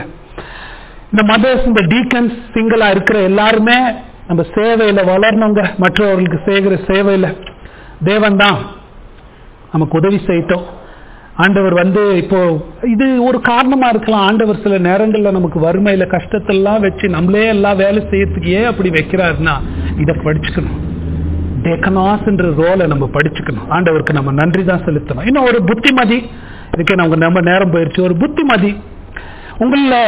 இந்த மதர்ஸ் இந்த டீக்கன்ஸ் சிங்கிளா இருக்கிற எல்லாருமே நம்ம சேவையில வளரணுங்க மற்றவர்களுக்கு செய்கிற சேவையில தேவன் தான் நமக்கு உதவி செய்யட்டும் ஆண்டவர் வந்து இப்போ இது ஒரு காரணமா இருக்கலாம் ஆண்டவர் சில நேரங்கள்ல நமக்கு வறுமையில கஷ்டத்தெல்லாம் வச்சு நம்மளே எல்லாம் வேலை செய்யறதுக்கு ஏன் அப்படி வைக்கிறாருன்னா இதை படிச்சுக்கணும் டேக்கனாஸ்ன்ற ரோலை நம்ம படிச்சுக்கணும் ஆண்டவருக்கு நம்ம நன்றி தான் செலுத்தணும் இன்னும் ஒரு புத்திமதி இதுக்கே நமக்கு நம்ம நேரம் போயிருச்சு ஒரு புத்திமதி உங்கள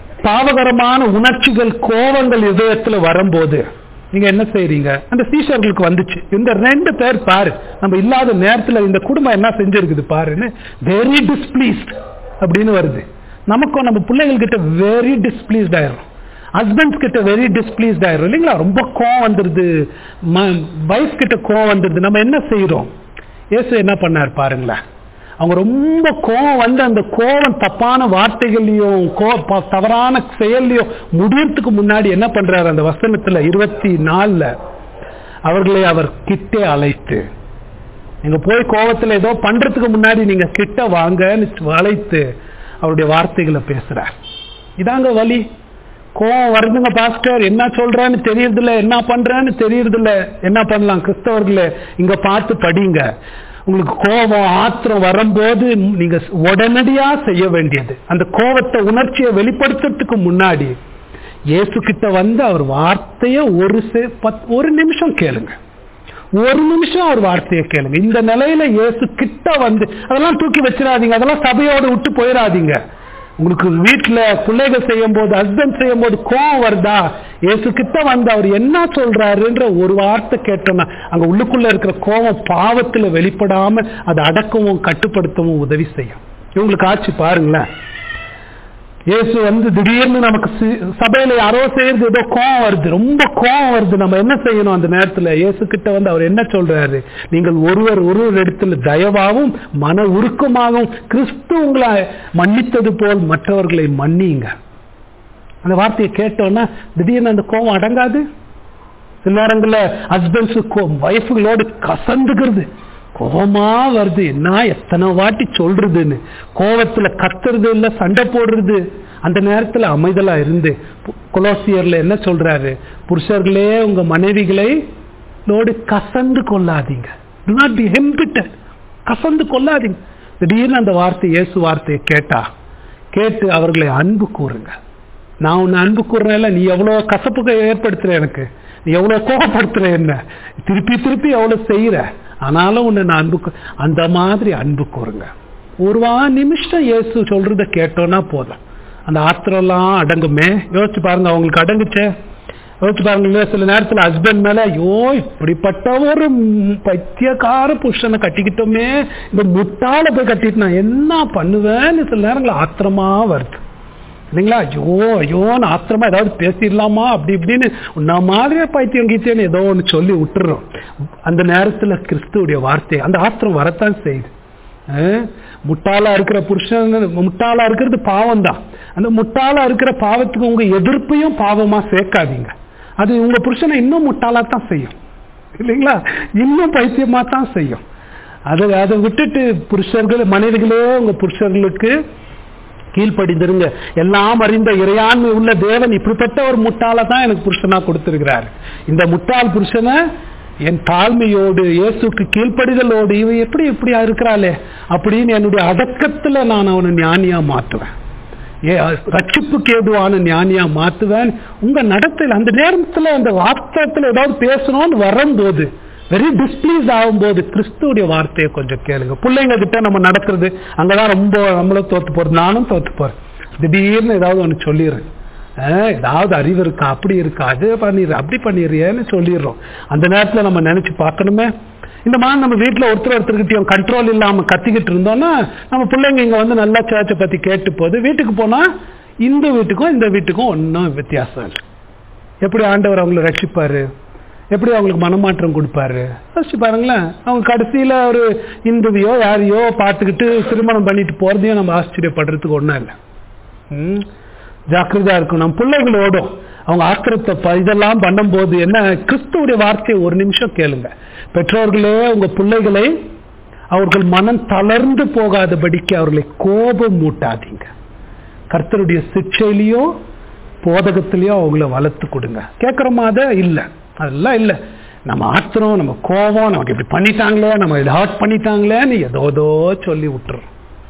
பாவகரமான உணர்ச்சிகள் கோபங்கள் இதயத்துல வரும்போது நீங்க என்ன செய்றீங்க அந்த சீஷர்களுக்கு வந்துச்சு இந்த ரெண்டு பேர் பாரு நம்ம இல்லாத நேரத்துல இந்த குடும்பம் என்ன செஞ்சிருக்குது பாருன்னு வெரி டிஸ்பிளீஸ்ட் அப்படின்னு வருது நமக்கும் நம்ம பிள்ளைகள் கிட்ட வெரி டிஸ்பிளீஸ்ட் ஆயிரும் ஹஸ்பண்ட்ஸ் கிட்ட வெரி டிஸ்பிளீஸ்ட் ஆயிரும் இல்லைங்களா ரொம்ப கோவம் வந்துருது வைஃப் கிட்ட கோவம் வந்துருது நம்ம என்ன செய்யறோம் இயேசு என்ன பண்ணார் பாருங்களேன் அவங்க ரொம்ப கோவம் வந்து அந்த கோவம் தப்பான வார்த்தைகள்லயும் கோ- ப- தவறான செயல்லையும் முடியறதுக்கு முன்னாடி என்ன பண்றாரு அந்த வசனத்துல இருபத்தி நாலுல அவர்களை அவர் கிட்டே அழைத்து நீங்க போய் கோவத்துல ஏதோ பண்றதுக்கு முன்னாடி நீங்க கிட்ட வாங்கன்னு அழைத்து அவருடைய வார்த்தைகளை பேசுறார் இதாங்க வழி கோவம் வருதுங்க பாஸ்டர் என்ன சொல்றேன்னு தெரியறதில்ல என்ன பண்றேன்னு தெரியறதில்ல என்ன பண்ணலாம் கிறிஸ்தவர்களே இங்க பார்த்து படிங்க உங்களுக்கு கோபம் ஆத்திரம் வரும்போது நீங்க உடனடியா செய்ய வேண்டியது அந்த கோபத்தை உணர்ச்சியை வெளிப்படுத்துறதுக்கு முன்னாடி இயேசு கிட்ட வந்து அவர் வார்த்தைய ஒரு செ- பத்- ஒரு நிமிஷம் கேளுங்க ஒரு நிமிஷம் அவர் வார்த்தையை கேளுங்க இந்த நிலையில இயேசு கிட்ட வந்து அதெல்லாம் தூக்கி வச்சிடாதீங்க அதெல்லாம் சபையோட விட்டு போயிடாதீங்க உங்களுக்கு வீட்டுல பிள்ளைகள் செய்யும் போது ஹஸ்பண்ட் செய்யும் போது கோவம் வருதா இயேசு கிட்ட வந்து அவர் என்ன சொல்றாருன்ற ஒரு வார்த்தை கேட்டோம்னா அங்க உள்ளுக்குள்ள இருக்கிற கோவம் பாவத்துல வெளிப்படாம அதை அடக்கவும் கட்டுப்படுத்தவும் உதவி செய்யும் இவங்களுக்கு ஆச்சு பாருங்களேன் இயேசு வந்து திடீர்னு நமக்கு சி- சபையில யாரோ செய்யறது ஏதோ கோவம் வருது ரொம்ப கோவம் வருது நம்ம என்ன செய்யணும் அந்த நேரத்துல இயேசு கிட்ட வந்து அவர் என்ன சொல்றாரு நீங்கள் ஒருவர் ஒருவர் இடத்துல தயவாகவும் மன உருக்கமாகவும் கிறிஸ்து உங்களை மன்னித்தது போல் மற்றவர்களை மன்னியுங்க அந்த வார்த்தையை கேட்டோன்னா திடீர்னு அந்த கோவம் அடங்காது சில நேரங்களில் ஹஸ்பண்ட்ஸு ஒய்ஃபுகளோடு கசந்துக்கிறது கோபமா வருது என்ன எத்தனை வாட்டி சொல்றதுன்னு கோவத்துல கத்துறது இல்ல சண்டை போடுறது அந்த நேரத்துல அமைதலா இருந்து பு- கொலோசியர்ல என்ன சொல்றாரு புருஷர்களே உங்க மனைவிகளை லோடு கசந்து கொள்ளாதீங்க do not be embittered கசந்து கொள்ளாதீங்க திடீர்னு அந்த வார்த்தை இயேசு வார்த்தையை கேட்டா கேட்டு அவர்களை அன்பு கூறுங்க நான் உன்னை அன்பு கூறுறேன்ல நீ எவ்வளவு கசப்புக்கு ஏற்படுத்துற எனக்கு நீ எவ்வளவு கோபப்படுத்துற என்ன திருப்பி திருப்பி எவ்வளவு செய்யற ஆனாலும் உன்னை நான் அன்பு கூ- அந்த மாதிரி அன்பு கூறுங்க ஒரு வா நிமிஷம் இயேசு சொல்றத கேட்டோன்னா போதும் அந்த ஆத்திரம்லாம் அடங்குமே யோசிச்சு பாருங்க அவங்களுக்கு அடங்குச்சே யோசிச்சு பாருங்க இல்லையா, சில நேரத்துல ஹஸ்பண்ட் மேல ஐயோ இப்படிப்பட்ட ஒரு ம், பைத்தியக்கார புருஷனை கட்டிக்கிட்டோமே இந்த முட்டாள போய் கட்டிட்டு நான் என்ன பண்ணுவேன்னு சில நேரங்கள் ஆத்திரமா வருது இல்லைங்களா ஐயோ ஐயோன்னு ஆத்திரமா ஏதாவது பேசிடலாமா அப்படி இப்படின்னு உன்ன மாதிரியே பைத்தியம் கீத்தியன்னு ஏதோ ஒன்று சொல்லி விட்டுறோம் அந்த நேரத்துல கிறிஸ்துவுடைய வார்த்தை அந்த ஆத்திரம் வரத்தான் செய்யுது அஹ், முட்டாளா இருக்கிற புருஷன் முட்டாளா இருக்கிறது பாவம் தான் அந்த முட்டாளா இருக்கிற பாவத்துக்கு உங்க எதிர்ப்பையும் பாவமா சேர்க்காதீங்க அது உங்க புருஷனை இன்னும் முட்டாளா தான் செய்யும் இல்லைங்களா இன்னும் பைத்தியமா தான் செய்யும் அதை அதை விட்டுட்டு புருஷர்கள் மனைவிகளே உங்க புருஷர்களுக்கு கீழ்ப்படிந்திருங்க எல்லாம் அறிந்த இறையாண்மை உள்ள தேவன் இப்படிப்பட்ட ஒரு முட்டாளை தான் எனக்கு புருஷனா கொடுத்திருக்கிறார் இந்த முட்டாள் புருஷனை என் தாழ்மையோடு இயேசுக்கு கீழ்ப்படிதலோடு இவ எப்படி இப்படியா இருக்கிறாளே அப்படின்னு என்னுடைய அடக்கத்துல நான் அவனை ஞானியா மாற்றுவேன் ஏ ரட்சிப்புக்கு ஏதுவான ஞானியா மாத்துவேன் உங்க நடத்தையில் அந்த நேரத்துல அந்த வார்த்தத்துல ஏதாவது பேசணும்னு வரும்போது வெரி டிஸ்பிளீஸ் ஆகும்போது கிறிஸ்துவுடைய வார்த்தையை கொஞ்சம் கேளுங்க பிள்ளைங்க கிட்ட நம்ம நடக்கிறது அங்கதான் ரொம்ப நம்மளும் தோத்து போறது நானும் தோத்து போறேன் திடீர்னு ஏதாவது ஒன்று சொல்லிடுறேன் அஹ், ஏதாவது அறிவு இருக்கா அப்படி இருக்கா அது பண்ணிடுற அப்படி பண்ணிடுறியேன்னு சொல்லிடுறோம் அந்த நேரத்துல நம்ம நினைச்சு பார்க்கணுமே இந்த மாதிரி நம்ம வீட்டில் ஒருத்தர் ஒருத்தர்கிட்டயும் கண்ட்ரோல் இல்லாம கத்திக்கிட்டு இருந்தோம்னா நம்ம பிள்ளைங்க இங்க வந்து நல்லா சேர்ச்சை பத்தி கேட்டு போகுது வீட்டுக்கு போனா இந்த வீட்டுக்கும் இந்த வீட்டுக்கும் ஒன்றும் வித்தியாசம் இல்லை எப்படி ஆண்டவர் அவங்களை ரட்சிப்பாரு எப்படி அவங்களுக்கு மனமாற்றம் கொடுப்பாரு யோசிச்சு பாருங்களேன் அவங்க கடைசியில ஒரு இந்துவையோ யாரையோ பார்த்துக்கிட்டு திருமணம் பண்ணிட்டு போறதையும் நம்ம ஆச்சரியப்படுறதுக்கு ஒன்றும் இல்லை ம். ஜாக்கிரதையா இருக்கும் நம்ம பிள்ளைகளோடும் அவங்க ஆக்கிரத்தை ப- இதெல்லாம் பண்ணும்போது என்ன கிறிஸ்துவுடைய வார்த்தையை ஒரு நிமிஷம் கேளுங்க பெற்றோர்களே உங்க பிள்ளைகளை அவர்கள் மனம் தளர்ந்து போகாதபடிக்கு அவர்களை கோபம் மூட்டாதீங்க கர்த்தருடைய சிக்ஷையிலையோ போதகத்திலையோ அவங்கள வளர்த்து கொடுங்க கேட்குறோமா அதை இல்லை அதெல்லாம் இல்லை நம்ம ஆத்திரம் நம்ம கோபம் நமக்கு இப்படி பண்ணிட்டாங்களே நம்ம இதை ஹர்ட் பண்ணிட்டாங்களேன்னு ஏதோதோ சொல்லி விட்டுறோம்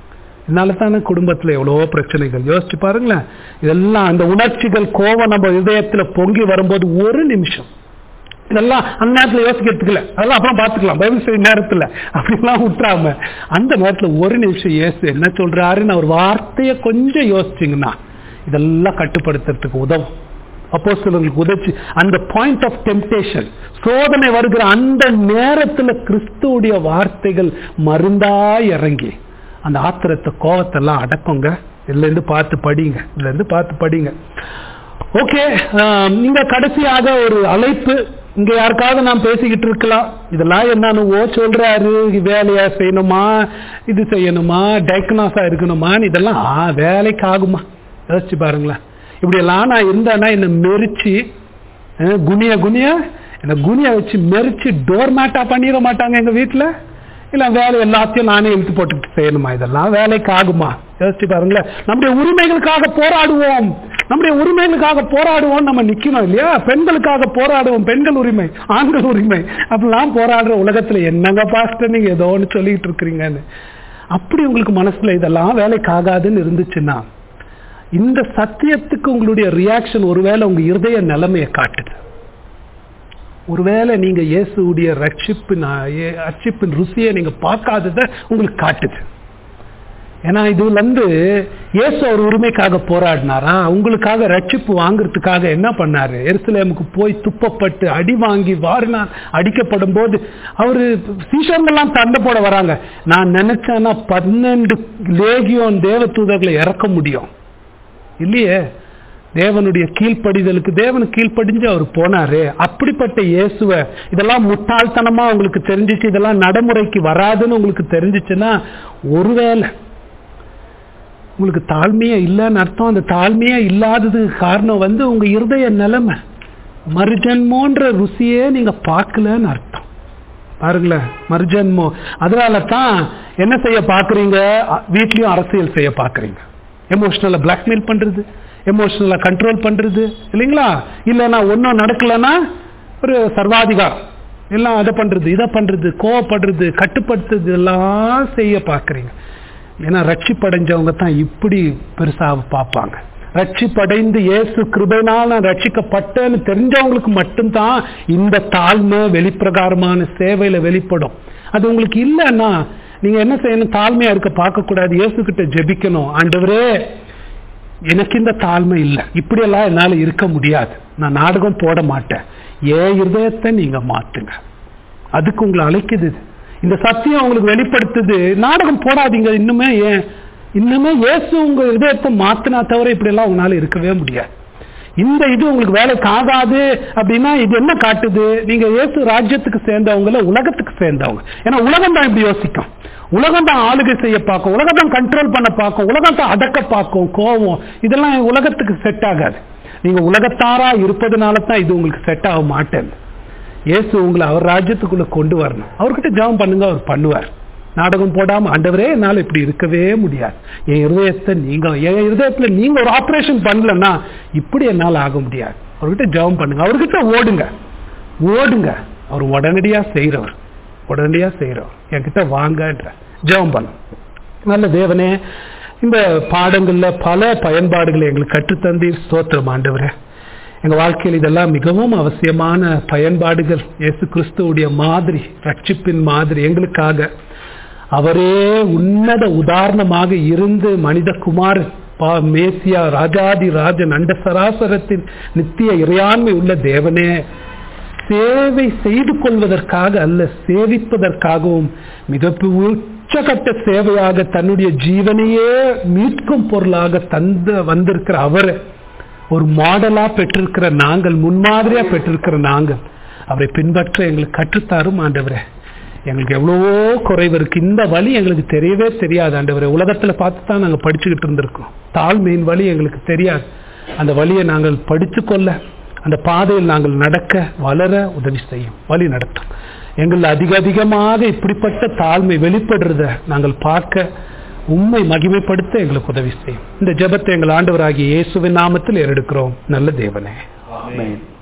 இதனால தானே குடும்பத்துல எவ்வளவோ பிரச்சனைகள் யோசிச்சு பாருங்களேன் இதெல்லாம் அந்த உணர்ச்சிகள் கோபம் நம்ம இதயத்துல பொங்கி வரும்போது ஒரு நிமிஷம் இதெல்லாம் அந்த நேரத்துல யோசிக்கிறதுக்கு இல்ல அதெல்லாம் அப்புறம் பார்த்துக்கலாம் பைபிள் செய்ய நேரத்துல அப்படிலாம் விட்டுறாம அந்த நேரத்துல ஒரு நிமிஷம் இயேசு என்ன சொல்றாருன்னு ஒரு வார்த்தையை கொஞ்சம் யோசிச்சிங்கன்னா இதெல்லாம் கட்டுப்படுத்துறதுக்கு உதவும் அப்போ சிலர்களுக்கு உதச்சி அந்த பாயிண்ட் ஆஃப் டெம்டேஷன் சோதனை வருகிற அந்த நேரத்துல கிறிஸ்துவுடைய வார்த்தைகள் மருந்தா இறங்கி அந்த ஆத்திரத்தை கோவத்தெல்லாம் அடக்குங்க இதுல இருந்து பார்த்து படிங்க இதுல இருந்து பார்த்து படிங்க ஓகே நீங்க கடைசியாக ஒரு அழைப்பு இங்க யாருக்காவது நாம் பேசிக்கிட்டு இருக்கலாம் இதெல்லாம் என்னன்னு ஓ சொல்றாரு வேலையா செய்யணுமா இது செய்யணுமா டைக்னாஸா இருக்கணுமான்னு இதெல்லாம் ஆ, வேலைக்கு ஆகுமா யோசிச்சு பாருங்களேன் இப்படி எல்லாம் நான் இருந்தேன்னா என்ன மெரிச்சு அஹ், குனிய குனிய என்ன குனிய வச்சு மெரிச்சு டோர் மேட்டா பண்ணிட மாட்டாங்க எங்க வீட்டுல இல்ல வேலை எல்லாத்தையும் நானே இழுத்து போட்டுக்கிட்டு செய்யணுமா இதெல்லாம் வேலைக்கு ஆகுமா யோசிச்சு பாருங்களேன் நம்முடைய உரிமைகளுக்காக போராடுவோம் நம்முடைய உரிமைகளுக்காக போராடுவோம் நம்ம நிக்கணும் இல்லையா பெண்களுக்காக போராடுவோம் பெண்கள் உரிமை ஆண்கள் உரிமை அப்படிலாம் போராடுற உலகத்துல என்னங்க பாஸ்டர் நீங்க ஏதோ ஒன்று சொல்லிட்டு இருக்கிறீங்கன்னு அப்படி உங்களுக்கு மனசுல இதெல்லாம் வேலைக்கு ஆகாதுன்னு இருந்துச்சுன்னா இந்த சத்தியத்துக்கு உங்களுடைய ரியாக்ஷன் ஒருவேளை உங்க இருதய நிலைமையை காட்டுது ஒருவேளை நீங்க இயேசுடைய ரட்சிப்பின் அ- ரட்சிப்பின் ருசியை நீங்க பார்க்காதத உங்களுக்கு காட்டுது ஏன்னா இதுல இருந்து இயேசு அவர் உரிமைக்காக போராடினாரா உங்களுக்காக ரட்சிப்பு வாங்குறதுக்காக என்ன பண்ணாரு எருசலேமுக்கு போய் துப்பப்பட்டு அடி வாங்கி வாரினார் அடிக்கப்படும் போது அவரு சீஷங்கள்லாம் சண்டை போட வராங்க நான் நினைச்சேன்னா பன்னெண்டு லேகியோன் தேவ தூதர்களை இறக்க முடியும் இல்லையே தேவனுடைய கீழ்ப்படிதலுக்கு தேவனுக்கு கீழ்ப்படிஞ்சு அவர் போனாரு அப்படிப்பட்ட இயேசுவ இதெல்லாம் முட்டாள்தனமா உங்களுக்கு தெரிஞ்சிச்சு இதெல்லாம் நடைமுறைக்கு வராதுன்னு உங்களுக்கு தெரிஞ்சிச்சுன்னா ஒருவேளை உங்களுக்கு தாழ்மையே இல்லைன்னு அர்த்தம் அந்த தாழ்மையே இல்லாததுக்கு காரணம் வந்து உங்க இருதய நிலைமை மறுஜன்மோன்ற ருசியே நீங்க பார்க்கலன்னு அர்த்தம் பாருங்களேன் மறுஜன்மோ அதனால தான் என்ன செய்ய பாக்குறீங்க அ- வீட்லயும் அரசியல் செய்ய பாக்குறீங்க எமோஷனலா பிளாக்மெயில் பண்றது எமோஷனலா கண்ட்ரோல் பண்றது இல்லைங்களா இல்லைன்னா ஒன்றும் நடக்கலைன்னா ஒரு சர்வாதிகாரம் எல்லாம் அதை பண்றது இதை பண்றது கோவப்படுறது கட்டுப்படுத்துறது எல்லாம் செய்ய பாக்குறீங்க ஏன்னா ரட்சிப்படைஞ்சவங்க தான் இப்படி பெருசா பார்ப்பாங்க ரட்சிப்படைந்து இயேசு கிருபைனால் நான் ரட்சிக்கப்பட்டேன்னு தெரிஞ்சவங்களுக்கு மட்டும்தான் இந்த தாழ்மை வெளிப்பிரகாரமான சேவையில வெளிப்படும் அது உங்களுக்கு இல்லைன்னா நீங்க என்ன செய்யணும் தாழ்மையா இருக்க பார்க்க கூடாது இயேசு கிட்ட ஜெபிக்கணும் ஆண்டவரே எனக்கு இந்த தாழ்மை இல்லை இப்படியெல்லாம் என்னால இருக்க முடியாது நான் நாடகம் போட மாட்டேன் ஏன் இருதயத்தை நீங்க மாத்துங்க அதுக்கு உங்களை அழைக்குது இது. இந்த சத்தியம் உங்களுக்கு வெளிப்படுத்துது நாடகம் போடாதீங்க இன்னுமே ஏன் இன்னுமே இயேசு உங்க இதயத்தை மாத்தினா தவிர இப்படி எல்லாம் உங்களால இருக்கவே முடியாது இந்த இது உங்களுக்கு வேலைக்கு ஆகாது அப்படின்னா இது என்ன காட்டுது நீங்க இயேசு ராஜ்யத்துக்கு சேர்ந்தவங்கள உலகத்துக்கு சேர்ந்தவங்க ஏன்னா உலகம் தான் இப்படி யோசிக்கும் உலகம் தான் ஆளுகை செய்ய பார்க்கும் உலகம் தான் கண்ட்ரோல் பண்ண பார்க்கும் உலகம் தான் அடக்க பார்க்கும் கோவம் இதெல்லாம் உலகத்துக்கு செட் ஆகாது நீங்க உலகத்தாரா இருப்பதனால தான் இது உங்களுக்கு செட் ஆக மாட்டேன் இயேசு உங்களை அவர் ராஜ்யத்துக்குள்ள கொண்டு வரணும் அவர்கிட்ட ஜெபம் பண்ணுங்க அவர் பண்ணுவார் நாடகம் போடாம ஆண்டவரே என்னால இப்படி இருக்கவே முடியாது என் இருதயத்தை நீங்க என் இருதயத்துல நீங்க ஒரு ஆபரேஷன் பண்ணலன்னா இப்படி என்னால ஆக முடியாது அவர்கிட்ட ஜெபம் பண்ணுங்க அவர்கிட்ட ஓடுங்க ஓடுங்க அவர் உடனடியா செய்றவர் உடனடியா செய்றவர் என்கிட்ட வாங்கன்ற ஜெபம் பண்ணும் நல்ல தேவனே இந்த பாடங்கள்ல பல பயன்பாடுகளை எங்களுக்கு கற்றுத்தந்தீர் ஸ்தோத்திரம் ஆண்டவரே எங்க வாழ்க்கையில் இதெல்லாம் மிகவும் அவசியமான பயன்பாடுகள் இயேசு கிறிஸ்துவுடைய மாதிரி ரட்சிப்பின் மாதிரி எங்களுக்காக அவரே உன்னத உதாரணமாக இருந்து மனிதகுமார் பா மேசியா ராஜாதி ராஜன் அண்ட சராசரத்தின் நித்திய இறையாண்மை உள்ள தேவனே சேவை செய்து கொள்வதற்காக அல்ல சேவிப்பதற்காகவும் மிக உச்சகட்ட சேவையாக தன்னுடைய ஜீவனையே மீட்கும் பொருளாக தந்து வந்திருக்கிற அவர் ஒரு மாடலா பெற்றிருக்கிற நாங்கள் முன்மாதிரியா பெற்றிருக்கிற நாங்கள் அவரை பின்பற்ற எங்களுக்கு கற்றுத்தாரும் ஆண்டவரே எங்களுக்கு எவ்வளவோ குறைவு இருக்கு இந்த வழி எங்களுக்கு தெரியவே தெரியாது ஆண்டவரே உலகத்துல பார்த்து தான் நாங்கள் படிச்சுக்கிட்டு இருந்திருக்கோம் தாழ்மையின் வழி எங்களுக்கு தெரியாது அந்த வழியை நாங்கள் படித்து கொள்ள அந்த பாதையில் நாங்கள் நடக்க வளர உதவி செய்யும் வழி நடத்தும் எங்கள் அதிக அதிகமாக இப்படிப்பட்ட தாழ்மை வெளிப்படுறத நாங்கள் பார்க்க உண்மை மகிமைப்படுத்த எங்களுக்கு உதவி செய்யும் இந்த ஜெபத்தை எங்கள் ஆண்டவராகிய இயேசுவின் நாமத்தில் ஏறெடுக்கிறோம் நல்ல தேவனே ஆமென்